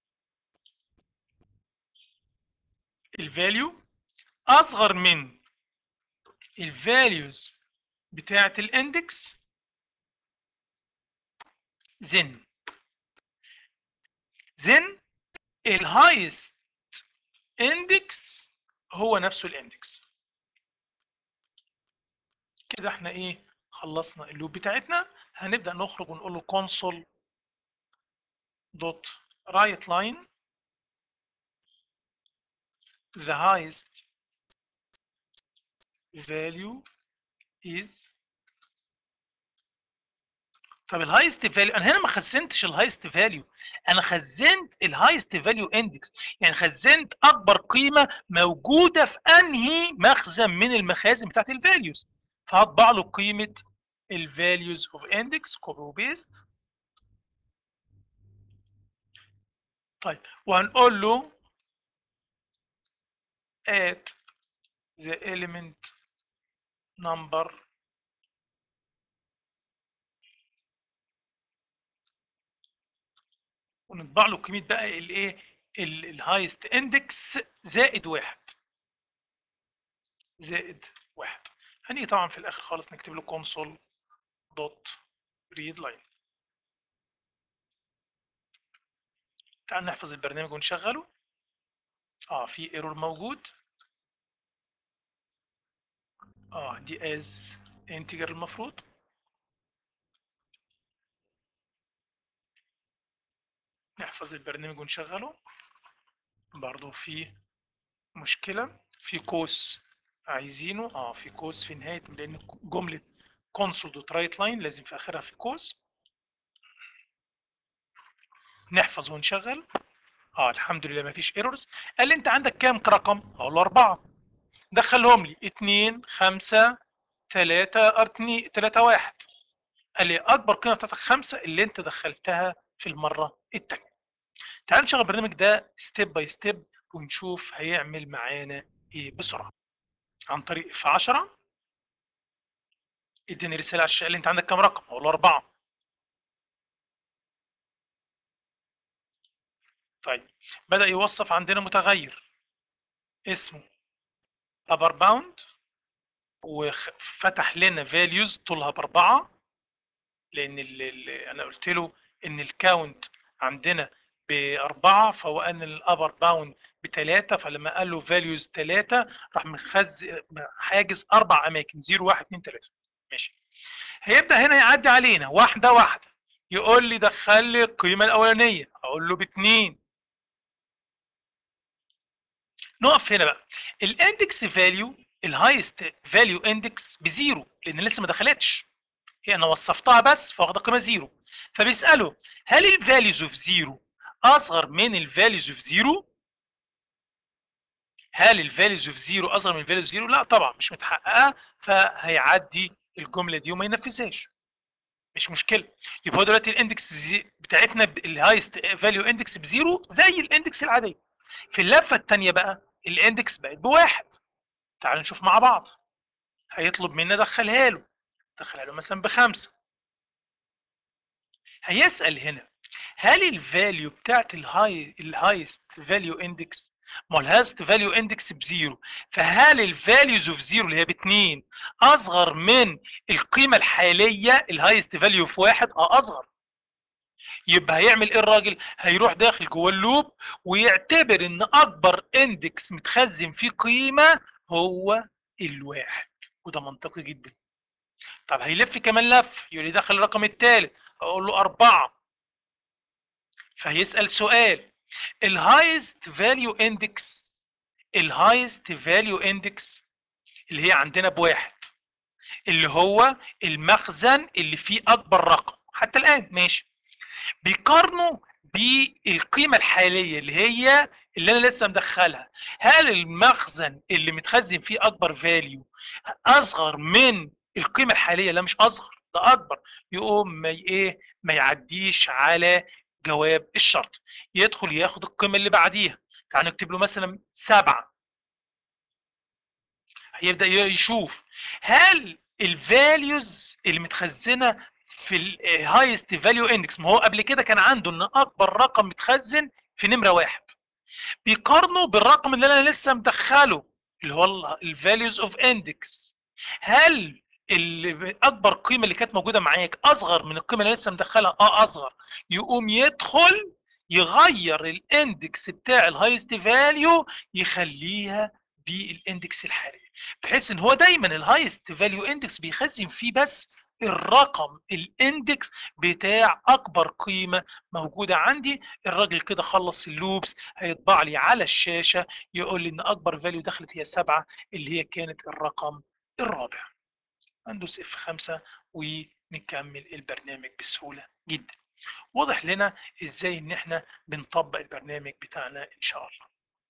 الفاليو اصغر من الفاليوز بتاعه الاندكس then then الهايست اندكس هو نفسه الاندكس كده احنا ايه خلصنا اللوب بتاعتنا هنبدا نخرج ونقول له console dot write line the highest value is طب الهايست فاليو انا هنا ما خزنتش الهايست فاليو انا خزنت الهايست فاليو اندكس يعني خزنت اكبر قيمه موجوده في انهي مخزن من المخازن بتاعت الفاليوز فهطبع له قيمه الفاليوز اوف اندكس كوبي وبيست طيب وهنقول له at the element number ونطبع له قيمه بقى الايه الهايست اندكس زائد واحد زائد واحد هنيجي طبعا في الاخر خالص نكتب له console دوت read line تعال نحفظ البرنامج ونشغله اه في ايرور موجود اه دي as integer المفروض نحفظ البرنامج ونشغله برضو في مشكلة في قوس عايزينه اه في قوس في نهاية لأن جملة console دوت رايت لاين لازم في آخرها في قوس نحفظ ونشغل اه الحمد لله مفيش ايرورز قال لي انت عندك كام رقم؟ اقول له أربعة دخلهم لي اتنين خمسة تلاتة اتنين تلاتة واحد قال لي أكبر قيمة بتاعتك خمسة اللي أنت دخلتها في المرة التانية. تعال نشغل البرنامج ده ستيب باي ستيب ونشوف هيعمل معانا ايه بسرعة. عن طريق في 10 اديني رسالة على الشاشة اللي انت عندك كام رقم؟ اقول له أربعة. طيب بدأ يوصف عندنا متغير اسمه upper bound وفتح لنا values طولها بأربعة لأن اللي أنا قلت له ان الكاونت عندنا بأربعة فهو قال الأبر باوند بتلاتة فلما قال له فاليوز تلاتة راح مخز حاجز أربع أماكن زيرو واحد اتنين تلاتة ماشي هيبدأ هنا يعدي علينا واحدة واحدة يقول لي دخل لي القيمة الأولانية أقول له باتنين نقف هنا بقى الاندكس فاليو الهايست فاليو اندكس بزيرو لأن لسه ما دخلتش هي أنا وصفتها بس فواخدة قيمة زيرو فبيسأله هل الفاليوز اوف زيرو اصغر من الفاليوز اوف زيرو هل الفاليوز اوف زيرو اصغر من الفاليوز زيرو لا طبعا مش متحققه فهيعدي الجمله دي وما ينفذهاش مش مشكله يبقى هو دلوقتي الاندكس بتاعتنا الهايست فاليو اندكس بزيرو زي الاندكس العاديه في اللفه الثانيه بقى الاندكس بقت بواحد تعال نشوف مع بعض هيطلب منا دخلها له دخلها له مثلا بخمسه هيسأل هنا هل الفاليو بتاعت الهاي الهايست فاليو اندكس ما هو الهايست فاليو اندكس بزيرو فهل الفاليوز اوف زيرو اللي هي باتنين اصغر من القيمه الحاليه الهايست فاليو في واحد اه اصغر يبقى هيعمل ايه الراجل هيروح داخل جوه اللوب ويعتبر ان اكبر اندكس متخزن فيه قيمه هو الواحد وده منطقي جدا طب هيلف كمان لف يقول لي دخل الرقم الثالث اقول له أربعة فهيسأل سؤال الهايست فاليو اندكس الهايست فاليو اندكس اللي هي عندنا بواحد اللي هو المخزن اللي فيه اكبر رقم حتى الان ماشي بيقارنوا بالقيمه الحاليه اللي هي اللي انا لسه مدخلها هل المخزن اللي متخزن فيه اكبر فاليو اصغر من القيمه الحاليه لا مش اصغر ده اكبر يقوم ما ايه ما يعديش على جواب الشرط يدخل ياخد القيمه اللي بعديها تعال نكتب له مثلا سبعة هيبدا يشوف هل الفاليوز اللي متخزنه في الهايست فاليو اندكس ما هو قبل كده كان عنده ان اكبر رقم متخزن في نمره واحد بيقارنه بالرقم اللي انا لسه مدخله اللي هو الفاليوز اوف اندكس هل اللي اكبر قيمه اللي كانت موجوده معاك اصغر من القيمه اللي لسه مدخلها اه اصغر يقوم يدخل يغير الاندكس بتاع الهايست فاليو يخليها بالاندكس الحالي بحيث ان هو دايما الهايست فاليو اندكس بيخزن فيه بس الرقم الاندكس بتاع اكبر قيمه موجوده عندي الراجل كده خلص اللوبس هيطبع لي على الشاشه يقول لي ان اكبر فاليو دخلت هي سبعة اللي هي كانت الرقم الرابع هندوس اف 5 ونكمل البرنامج بسهوله جدا واضح لنا ازاي ان احنا بنطبق البرنامج بتاعنا ان شاء الله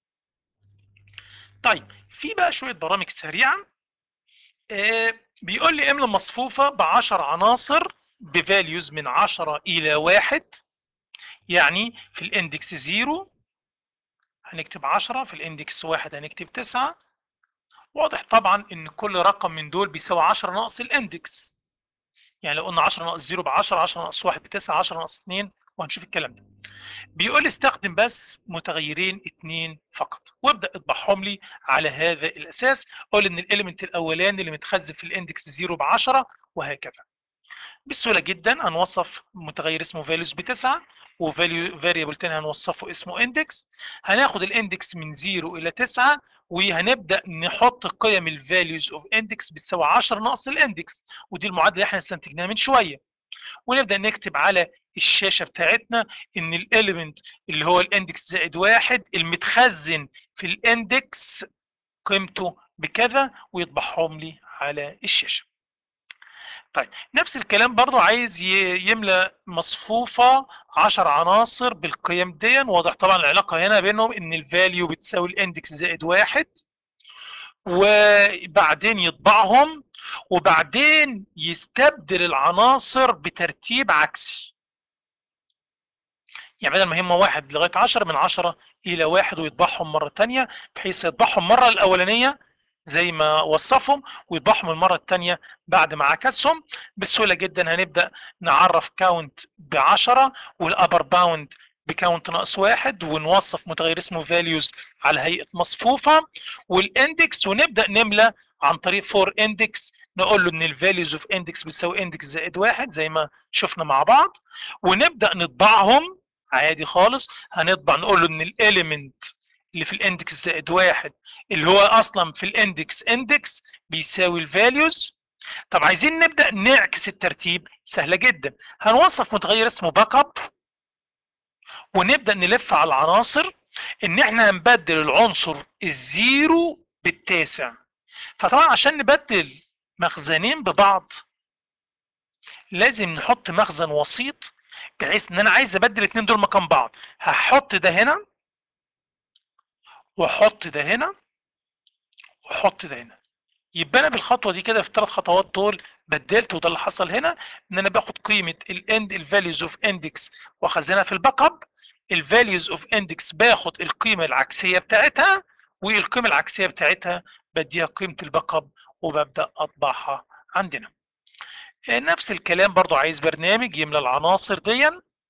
طيب في بقى شويه برامج سريعه آه بيقول لي املى مصفوفه ب 10 عناصر بفاليوز من 10 الى 1 يعني في الاندكس 0 هنكتب 10 في الاندكس 1 هنكتب 9 واضح طبعا ان كل رقم من دول بيساوي 10 ناقص الاندكس يعني لو قلنا 10 ناقص 0 ب 10 10 ناقص 1 ب 9 10 ناقص 2 وهنشوف الكلام ده بيقول استخدم بس متغيرين اثنين فقط وابدا اطبعهم لي على هذا الاساس قول ان الاليمنت الاولاني اللي متخزن في الاندكس 0 ب 10 وهكذا بسهوله جدا هنوصف متغير اسمه values بتسعة وفاليو فاريبل تاني هنوصفه اسمه اندكس هناخد الاندكس من 0 الى 9 وهنبدا نحط قيم الفاليوز اوف اندكس بتساوي 10 ناقص الاندكس ودي المعادله اللي احنا استنتجناها من شويه ونبدا نكتب على الشاشه بتاعتنا ان الاليمنت اللي هو الاندكس زائد واحد المتخزن في الاندكس قيمته بكذا ويطبعهم لي على الشاشه طيب نفس الكلام برضو عايز يملى مصفوفة 10 عناصر بالقيم دي واضح طبعا العلاقة هنا بينهم ان الفاليو بتساوي الاندكس زائد واحد وبعدين يطبعهم وبعدين يستبدل العناصر بترتيب عكسي يعني بدل ما هم واحد لغاية 10 من 10 إلى واحد ويطبعهم مرة تانية بحيث يطبعهم مرة الأولانية زي ما وصفهم ويطبعهم المرة الثانية بعد ما عكسهم بسهولة جدا هنبدأ نعرف كاونت ب 10 والأبر باوند بكاونت ناقص واحد ونوصف متغير اسمه values على هيئة مصفوفة والاندكس ونبدأ نملى عن طريق فور اندكس نقول له ان الفاليوز اوف اندكس بتساوي اندكس زائد واحد زي ما شفنا مع بعض ونبدأ نطبعهم عادي خالص هنطبع نقول له ان الاليمنت اللي في الاندكس زائد واحد اللي هو اصلا في الاندكس اندكس بيساوي الفاليوز طب عايزين نبدا نعكس الترتيب سهله جدا هنوصف متغير اسمه باك اب ونبدا نلف على العناصر ان احنا هنبدل العنصر الزيرو بالتاسع فطبعا عشان نبدل مخزنين ببعض لازم نحط مخزن وسيط بحيث ان انا عايز ابدل الاثنين دول مكان بعض هحط ده هنا واحط ده هنا واحط ده هنا يبقى انا بالخطوه دي كده في الثلاث خطوات دول بدلت وده اللي حصل هنا ان انا باخد قيمه الاند الفاليوز اوف اندكس واخزنها في الباك اب الفاليوز اوف اندكس باخد القيمه العكسيه بتاعتها والقيمه العكسيه بتاعتها بديها قيمه الباك اب وببدا اطبعها عندنا نفس الكلام برضو عايز برنامج يملى العناصر دي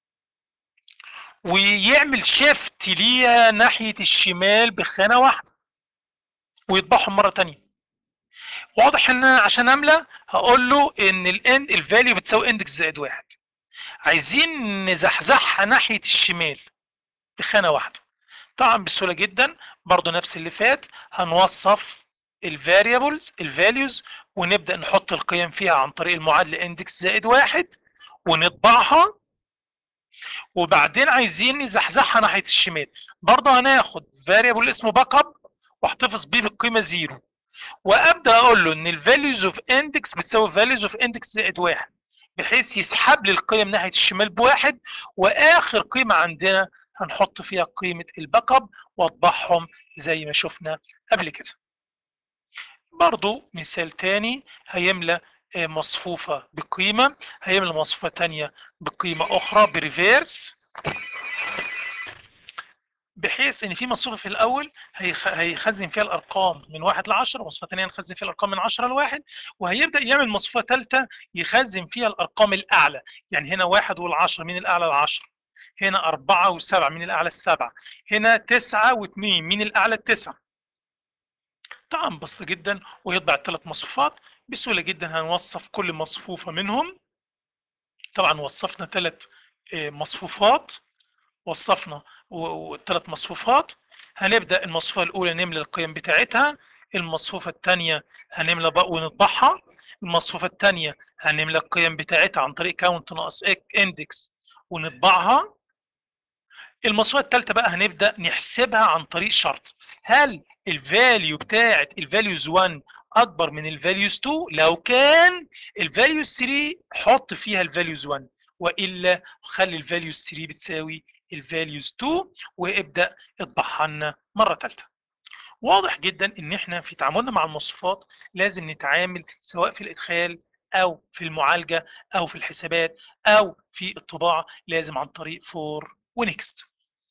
ويعمل شيفت ليها ناحيه الشمال بخانه واحده ويطبعهم مره تانية واضح ان انا عشان املى هقول له ان الاند الفاليو بتساوي اندكس زائد واحد عايزين نزحزحها ناحيه الشمال بخانه واحده طبعا بسهوله جدا برضو نفس اللي فات هنوصف الفاريبلز الفاليوز ونبدا نحط القيم فيها عن طريق المعادله اندكس زائد واحد ونطبعها وبعدين عايزين نزحزحها ناحيه الشمال برضه هناخد فاريبل اسمه باك اب واحتفظ بيه بالقيمه زيرو وابدا اقول له ان الفاليوز اوف اندكس بتساوي فاليوز اوف اندكس زائد واحد بحيث يسحب لي القيم ناحيه الشمال بواحد واخر قيمه عندنا هنحط فيها قيمه الباك اب واطبعهم زي ما شفنا قبل كده برضو مثال تاني هيملى مصفوفة بقيمة هيملى مصفوفة تانية بقيمة أخرى بريفيرس بحيث ان في مصفوفه في الاول هيخزن فيها الارقام من واحد ل 10 ومصفوفه ثانيه هنخزن فيها الارقام من 10 ل1 وهيبدا يعمل مصفوفه ثالثه يخزن فيها الارقام الاعلى يعني هنا واحد وال10 مين الاعلى ل10 هنا أربعة وسبعة مين الأعلى السبعة هنا تسعة واثنين مين الأعلى التسعة طبعا بسيطة جدا ويطبع الثلاث مصفوفات بسهولة جدا هنوصف كل مصفوفة منهم طبعا وصفنا ثلاث مصفوفات وصفنا ثلاث مصفوفات هنبدا المصفوفه الاولى نملى القيم بتاعتها المصفوفه الثانيه هنملى بقى ونطبعها المصفوفه الثانيه هنملى القيم بتاعتها عن طريق كاونت ناقص اندكس ونطبعها المصفوفه الثالثه بقى هنبدا نحسبها عن طريق شرط هل الفاليو بتاعت الفاليوز 1 اكبر من الفاليوز 2 لو كان الفاليوز 3 حط فيها الفاليوز 1 والا خلي الفاليوز 3 بتساوي الفاليوز 2 وابدا اطبعها لنا مره ثالثه واضح جدا ان احنا في تعاملنا مع المصفوفات لازم نتعامل سواء في الادخال او في المعالجه او في الحسابات او في الطباعه لازم عن طريق فور ونكست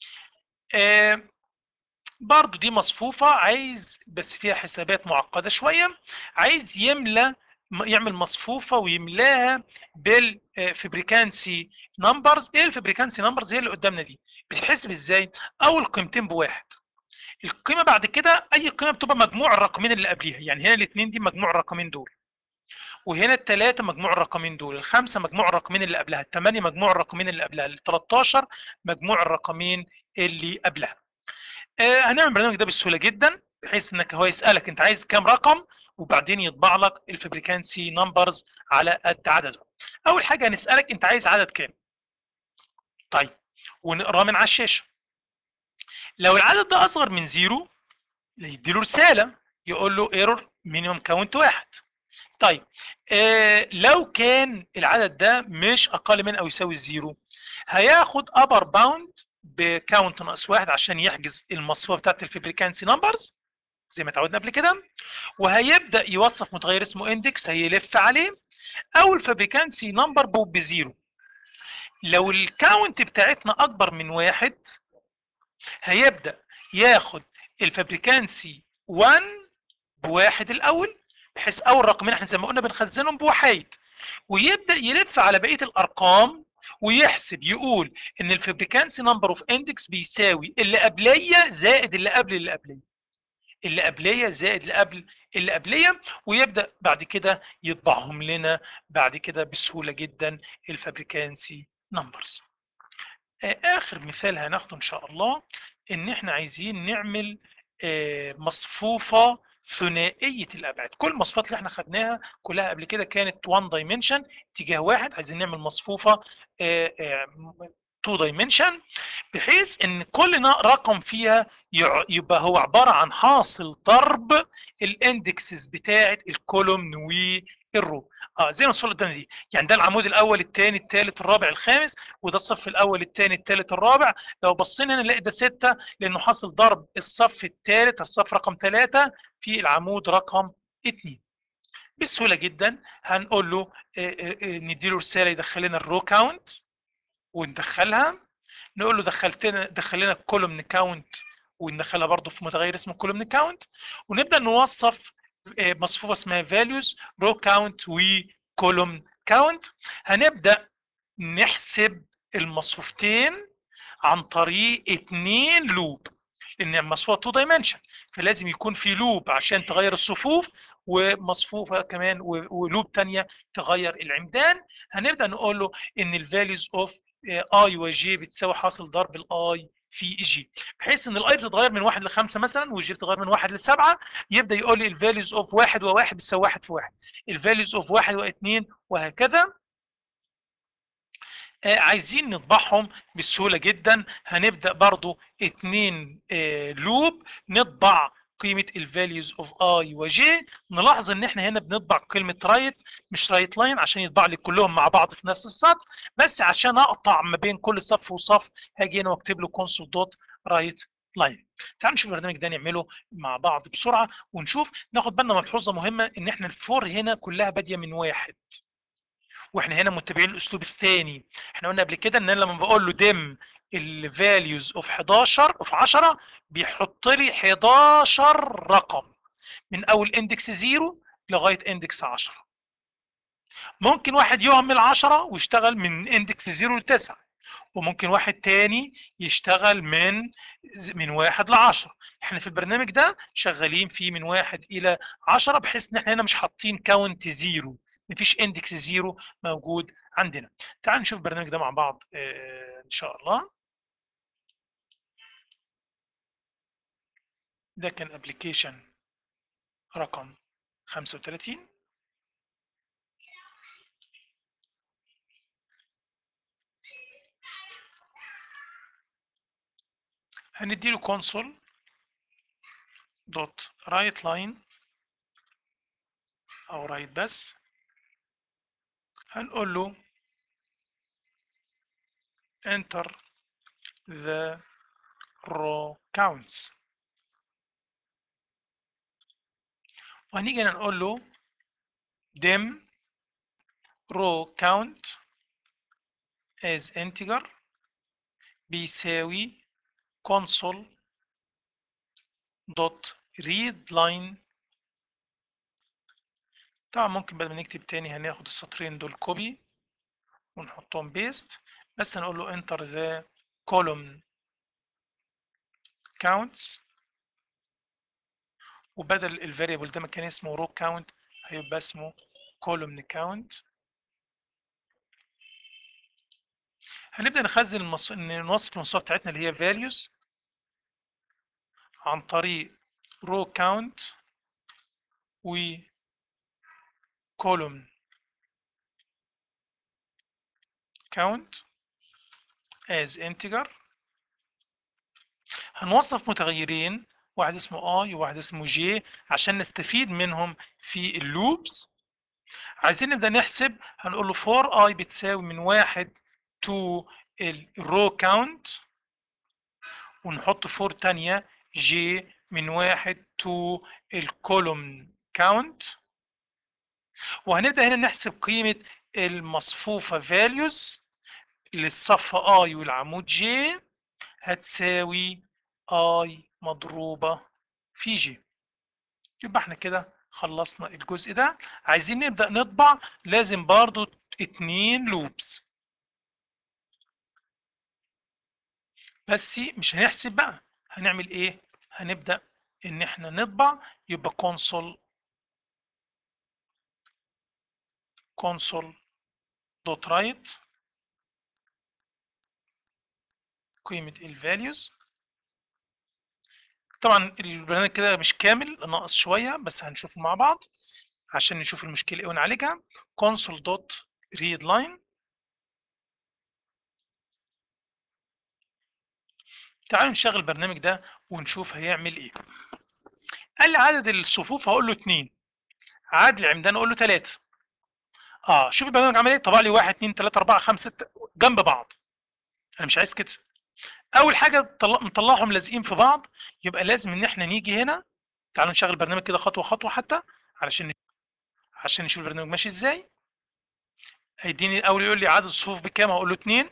آه برضو دي مصفوفه عايز بس فيها حسابات معقده شويه عايز يملى يعمل مصفوفه ويملاها بالفبريكانسي نمبرز ايه الفبريكانسي نمبرز هي اللي قدامنا دي بتتحسب ازاي اول قيمتين بواحد القيمه بعد كده اي قيمه بتبقى مجموع الرقمين اللي قبليها يعني هنا الاثنين دي مجموع الرقمين دول وهنا الثلاثه مجموع الرقمين دول الخمسه مجموع الرقمين اللي قبلها الثمانيه مجموع الرقمين اللي قبلها ال 13 مجموع الرقمين اللي قبلها آه هنعمل البرنامج ده بسهوله جدا بحيث انك هو يسالك انت عايز كام رقم وبعدين يطبع لك الفبريكانسي نمبرز على قد عدده اول حاجه هنسالك انت عايز عدد كام طيب ونقراه من على الشاشه لو العدد ده اصغر من زيرو يديله رساله يقول له ايرور مينيمم كاونت واحد طيب آه لو كان العدد ده مش اقل من او يساوي الزيرو هياخد ابر باوند بكاونت ناقص واحد عشان يحجز المصفوفه بتاعت الفبريكانسي نمبرز زي ما اتعودنا قبل كده وهيبدا يوصف متغير اسمه اندكس هيلف عليه او الفابريكانسي نمبر بزيرو لو الكاونت بتاعتنا اكبر من واحد هيبدا ياخد الفابريكانسي 1 بواحد الاول بحيث اول رقمين احنا زي ما قلنا بنخزنهم بوحيد ويبدا يلف على بقيه الارقام ويحسب يقول ان الفابريكانسي نمبر اوف اندكس بيساوي اللي قبليه زائد اللي قبل اللي قبليه اللي قبليه زائد اللي قبل اللي قبليه ويبدا بعد كده يطبعهم لنا بعد كده بسهوله جدا الفابريكانسي نمبرز اخر مثال هناخده ان شاء الله ان احنا عايزين نعمل مصفوفه ثنائيه الابعاد كل المصفوفات اللي احنا خدناها كلها قبل كده كانت 1 دايمنشن اتجاه واحد عايزين نعمل مصفوفه 2 دايمنشن بحيث ان كل رقم فيها يبقى هو عباره عن حاصل ضرب الاندكسز بتاعه الكولوم والرو اه زي ما الصوره قدامنا دي يعني ده العمود الاول الثاني الثالث الرابع الخامس وده الصف الاول الثاني الثالث الرابع لو بصينا هنا نلاقي ده 6 لانه حاصل ضرب الصف الثالث الصف رقم 3 في العمود رقم 2 بسهوله جدا هنقول له نديله رساله يدخل لنا الرو كاونت وندخلها نقول له دخلتنا دخل لنا الكولوم كاونت وندخلها برضه في متغير اسمه كولوم كاونت ونبدا نوصف مصفوفه اسمها values row count وكولوم كاونت هنبدا نحسب المصفوفتين عن طريق اتنين لوب لان المصفوفه 2 دايمنشن فلازم يكون في لوب عشان تغير الصفوف ومصفوفه كمان ولوب ثانيه تغير العمدان هنبدا نقول له ان الفاليوز اوف اي وجي بتساوي حاصل ضرب الاي في جي بحيث ان الاي بتتغير من واحد لخمسه مثلا والجي بتتغير من واحد لسبعه يبدا يقول لي الفاليوز اوف واحد وواحد بتساوي واحد في واحد الفاليوز اوف واحد واثنين وهكذا آه عايزين نطبعهم بسهوله جدا هنبدا برضو اتنين آه لوب نطبع قيمه الفاليوز اوف اي وجي نلاحظ ان احنا هنا بنطبع كلمه رايت مش رايت لاين عشان يطبع لي كلهم مع بعض في نفس السطر بس عشان اقطع ما بين كل صف وصف هاجي هنا واكتب له كونسول دوت رايت لاين تعالوا نشوف البرنامج ده نعمله مع بعض بسرعه ونشوف ناخد بالنا ملحوظه مهمه ان احنا الفور هنا كلها باديه من واحد واحنا هنا متبعين الاسلوب الثاني احنا قلنا قبل كده ان انا لما بقول له دم الفاليوز اوف 11 اوف 10 بيحط لي 11 رقم من اول اندكس 0 لغايه اندكس 10 ممكن واحد يهمل 10 ويشتغل من اندكس 0 ل 9 وممكن واحد تاني يشتغل من من واحد ل 10 احنا في البرنامج ده شغالين فيه من واحد الى 10 بحيث ان احنا هنا مش حاطين كاونت زيرو مفيش اندكس زيرو موجود عندنا تعال نشوف البرنامج ده مع بعض اه ان شاء الله ده كان ابلكيشن رقم 35 هنديله console دوت رايت لاين او رايت بس هنقول له enter the row counts وهنيجي نقول له dim row count as integer بيساوي console dot read line طبعا ممكن بدل ما نكتب تاني هناخد السطرين دول كوبي ونحطهم بيست بس هنقول له enter the column counts وبدل الفاريبل ده ما كان اسمه row count هيبقى اسمه column count هنبدأ نخزن المص... نوصف المصفوفة بتاعتنا اللي هي values عن طريق row count و column count as integer هنوصف متغيرين واحد اسمه i وواحد اسمه j عشان نستفيد منهم في اللوبس عايزين نبدأ نحسب هنقول له for i بتساوي من واحد to الرو كاونت ونحط فور تانية j من واحد to الكولوم كاونت وهنبدأ هنا نحسب قيمة المصفوفة values للصفة i والعمود j هتساوي i مضروبة في j يبقى احنا كده خلصنا الجزء ده عايزين نبدأ نطبع لازم برضو اتنين لوبس بس مش هنحسب بقى هنعمل ايه هنبدأ ان احنا نطبع يبقى console console dot write قيمة الفاليوز طبعا البرنامج كده مش كامل ناقص شوية بس هنشوفه مع بعض عشان نشوف المشكلة ايه ونعالجها console dot read line تعالوا نشغل البرنامج ده ونشوف هيعمل ايه قال لي عدد الصفوف هقول له 2 عدد العمدان اقول له 3 اه شوف البرنامج عمل ايه طبع لي 1 2 3 4 5 6 جنب بعض انا مش عايز كده اول حاجه مطلعهم لازقين في بعض يبقى لازم ان احنا نيجي هنا تعالوا نشغل البرنامج كده خطوه خطوه حتى علشان عشان نشوف البرنامج ماشي ازاي هيديني الاول يقول لي عدد الصفوف بكام هقول له 2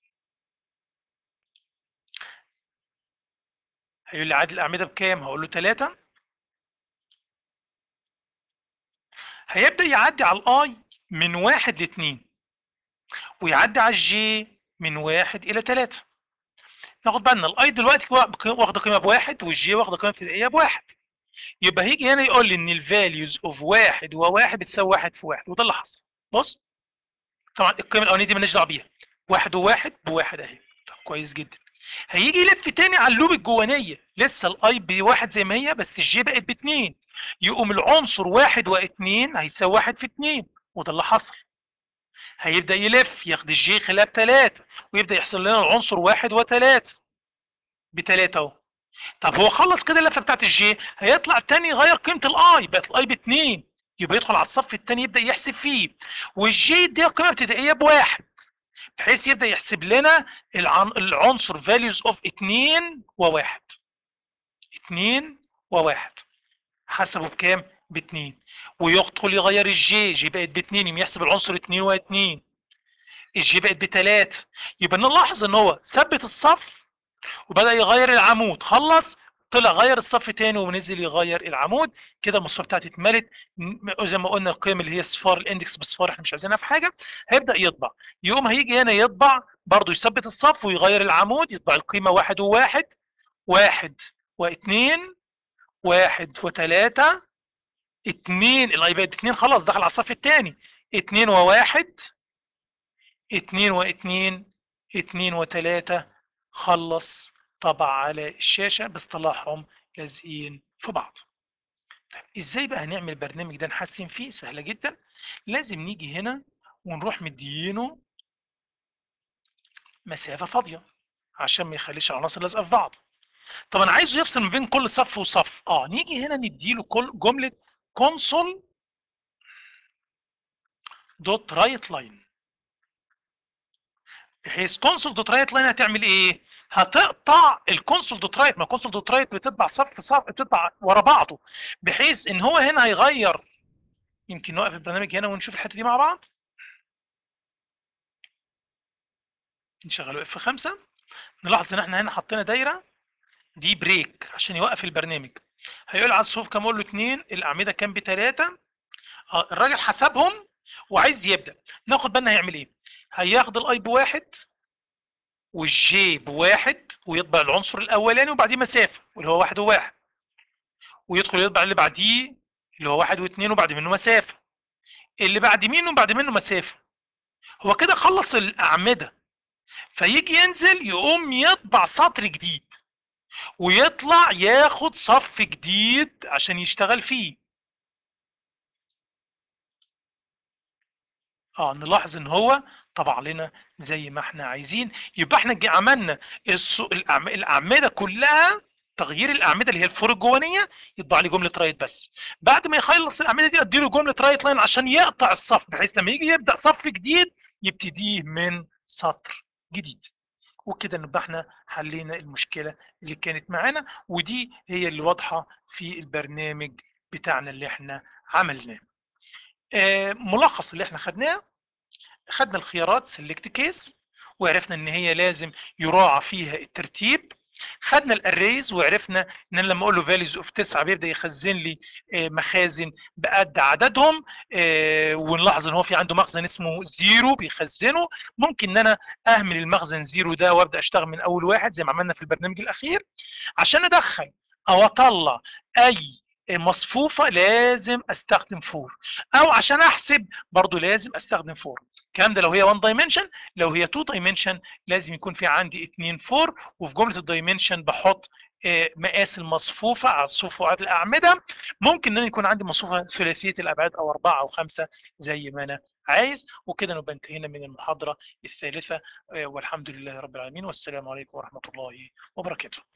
هيقول لي عدد الأعمدة بكام؟ هقول له 3 هيبدأ يعدي على الآي من واحد لاثنين ويعدي على الجي من واحد إلى 3 ناخد بالنا الآي دلوقتي واخدة قيمة بواحد والجي واخدة قيمة ابتدائية بواحد يبقى هيجي هنا يقول لي إن الفاليوز أوف واحد وواحد بتساوي واحد في واحد وده اللي حصل بص طبعا القيمة الأولانية دي مالناش دعوة بيها واحد وواحد بواحد أهي طب كويس جدا هيجي يلف تاني على اللوب الجوانيه لسه الاي بواحد زي ما هي بس الجي بقت باتنين يقوم العنصر واحد واتنين هيساوي واحد في اتنين وده اللي حصل هيبدا يلف ياخد الجي خلاف تلاتة ويبدا يحصل لنا العنصر واحد وتلاتة بتلاتة اهو طب هو خلص كده اللفه بتاعت الجي هيطلع تاني يغير قيمه الاي بقت الاي باتنين يبقى يدخل على الصف التاني يبدا يحسب فيه والجي يديها قيمه ابتدائيه بواحد بحيث يبدا يحسب لنا العنصر values of 2 و1 2 وواحد حسبه بكام؟ باتنين ويدخل يغير الجي جي بقت باتنين يقوم يحسب العنصر اتنين واتنين الجي بقت بتلاتة يبقى نلاحظ ان هو ثبت الصف وبدأ يغير العمود خلص طلع غير الصف تاني ونزل يغير العمود كده المصفوفه بتاعتي اتملت م- زي ما قلنا القيم اللي هي صفار الاندكس بصفار احنا مش عايزينها في حاجه هيبدا يطبع يقوم هيجي هنا يطبع برضه يثبت الصف ويغير العمود يطبع القيمه واحد وواحد واحد واثنين واحد وثلاثة اتنين الايباد اتنين خلاص دخل على الصف الثاني اتنين وواحد اتنين واتنين اتنين وتلاتة خلص طبع على الشاشة باصطلاحهم لازقين في بعض طيب ازاي بقى هنعمل البرنامج ده نحسن فيه سهلة جدا لازم نيجي هنا ونروح مدينه مسافة فاضية عشان ما يخليش العناصر لازقة في بعض طب انا عايزه يفصل ما بين كل صف وصف اه نيجي هنا نديله كل جملة console دوت رايت لاين بحيث كونسول دوت رايت لاين هتعمل ايه؟ هتقطع الكونسول دوت رايت ما كونسول دوت رايت بتطبع صف صف بتطبع ورا بعضه بحيث ان هو هنا هيغير يمكن نوقف البرنامج هنا ونشوف الحته دي مع بعض نشغله اف 5 نلاحظ ان احنا هنا حطينا دايره دي بريك عشان يوقف البرنامج هيقول على الصفوف كام اقول له 2 الاعمده كام بثلاثه اه الراجل حسبهم وعايز يبدا ناخد بالنا هيعمل ايه هياخد الاي بواحد والجي بواحد ويطبع العنصر الاولاني وبعديه مسافه واللي هو واحد وواحد ويدخل يطبع اللي بعديه اللي هو واحد واثنين وبعد منه مسافه اللي بعد منه وبعد منه مسافه هو كده خلص الاعمده فيجي ينزل يقوم يطبع سطر جديد ويطلع ياخد صف جديد عشان يشتغل فيه اه نلاحظ ان هو طبع لنا زي ما احنا عايزين يبقى احنا جي- عملنا الس- الأعم- الاعمده كلها تغيير الاعمده اللي هي الفور الجوانيه يطبع لي جمله رايت بس بعد ما يخلص الاعمده دي ادي له جمله رايت لاين عشان يقطع الصف بحيث لما يجي يبدا صف جديد يبتديه من سطر جديد وكده نبقى احنا حلينا المشكله اللي كانت معانا ودي هي اللي واضحه في البرنامج بتاعنا اللي احنا عملناه آه، ملخص اللي احنا خدناه خدنا الخيارات سيلكت كيس وعرفنا ان هي لازم يراعى فيها الترتيب خدنا الاريز وعرفنا ان أنا لما اقول له فاليوز اوف 9 بيبدا يخزن لي آه، مخازن بقد عددهم آه، ونلاحظ ان هو في عنده مخزن اسمه زيرو بيخزنه ممكن ان انا اهمل المخزن زيرو ده وابدا اشتغل من اول واحد زي ما عملنا في البرنامج الاخير عشان ادخل او اطلع اي مصفوفه لازم استخدم فور او عشان احسب برضو لازم استخدم فور الكلام ده لو هي 1 دايمنشن لو هي 2 دايمنشن لازم يكون في عندي 2 فور وفي جمله الدايمنشن بحط آه، مقاس المصفوفه على الصفوف وعلى الاعمده ممكن ان يكون عندي مصفوفه ثلاثيه الابعاد او اربعه او خمسه زي ما انا عايز وكده نبقى انتهينا من المحاضره الثالثه آه، والحمد لله رب العالمين والسلام عليكم ورحمه الله وبركاته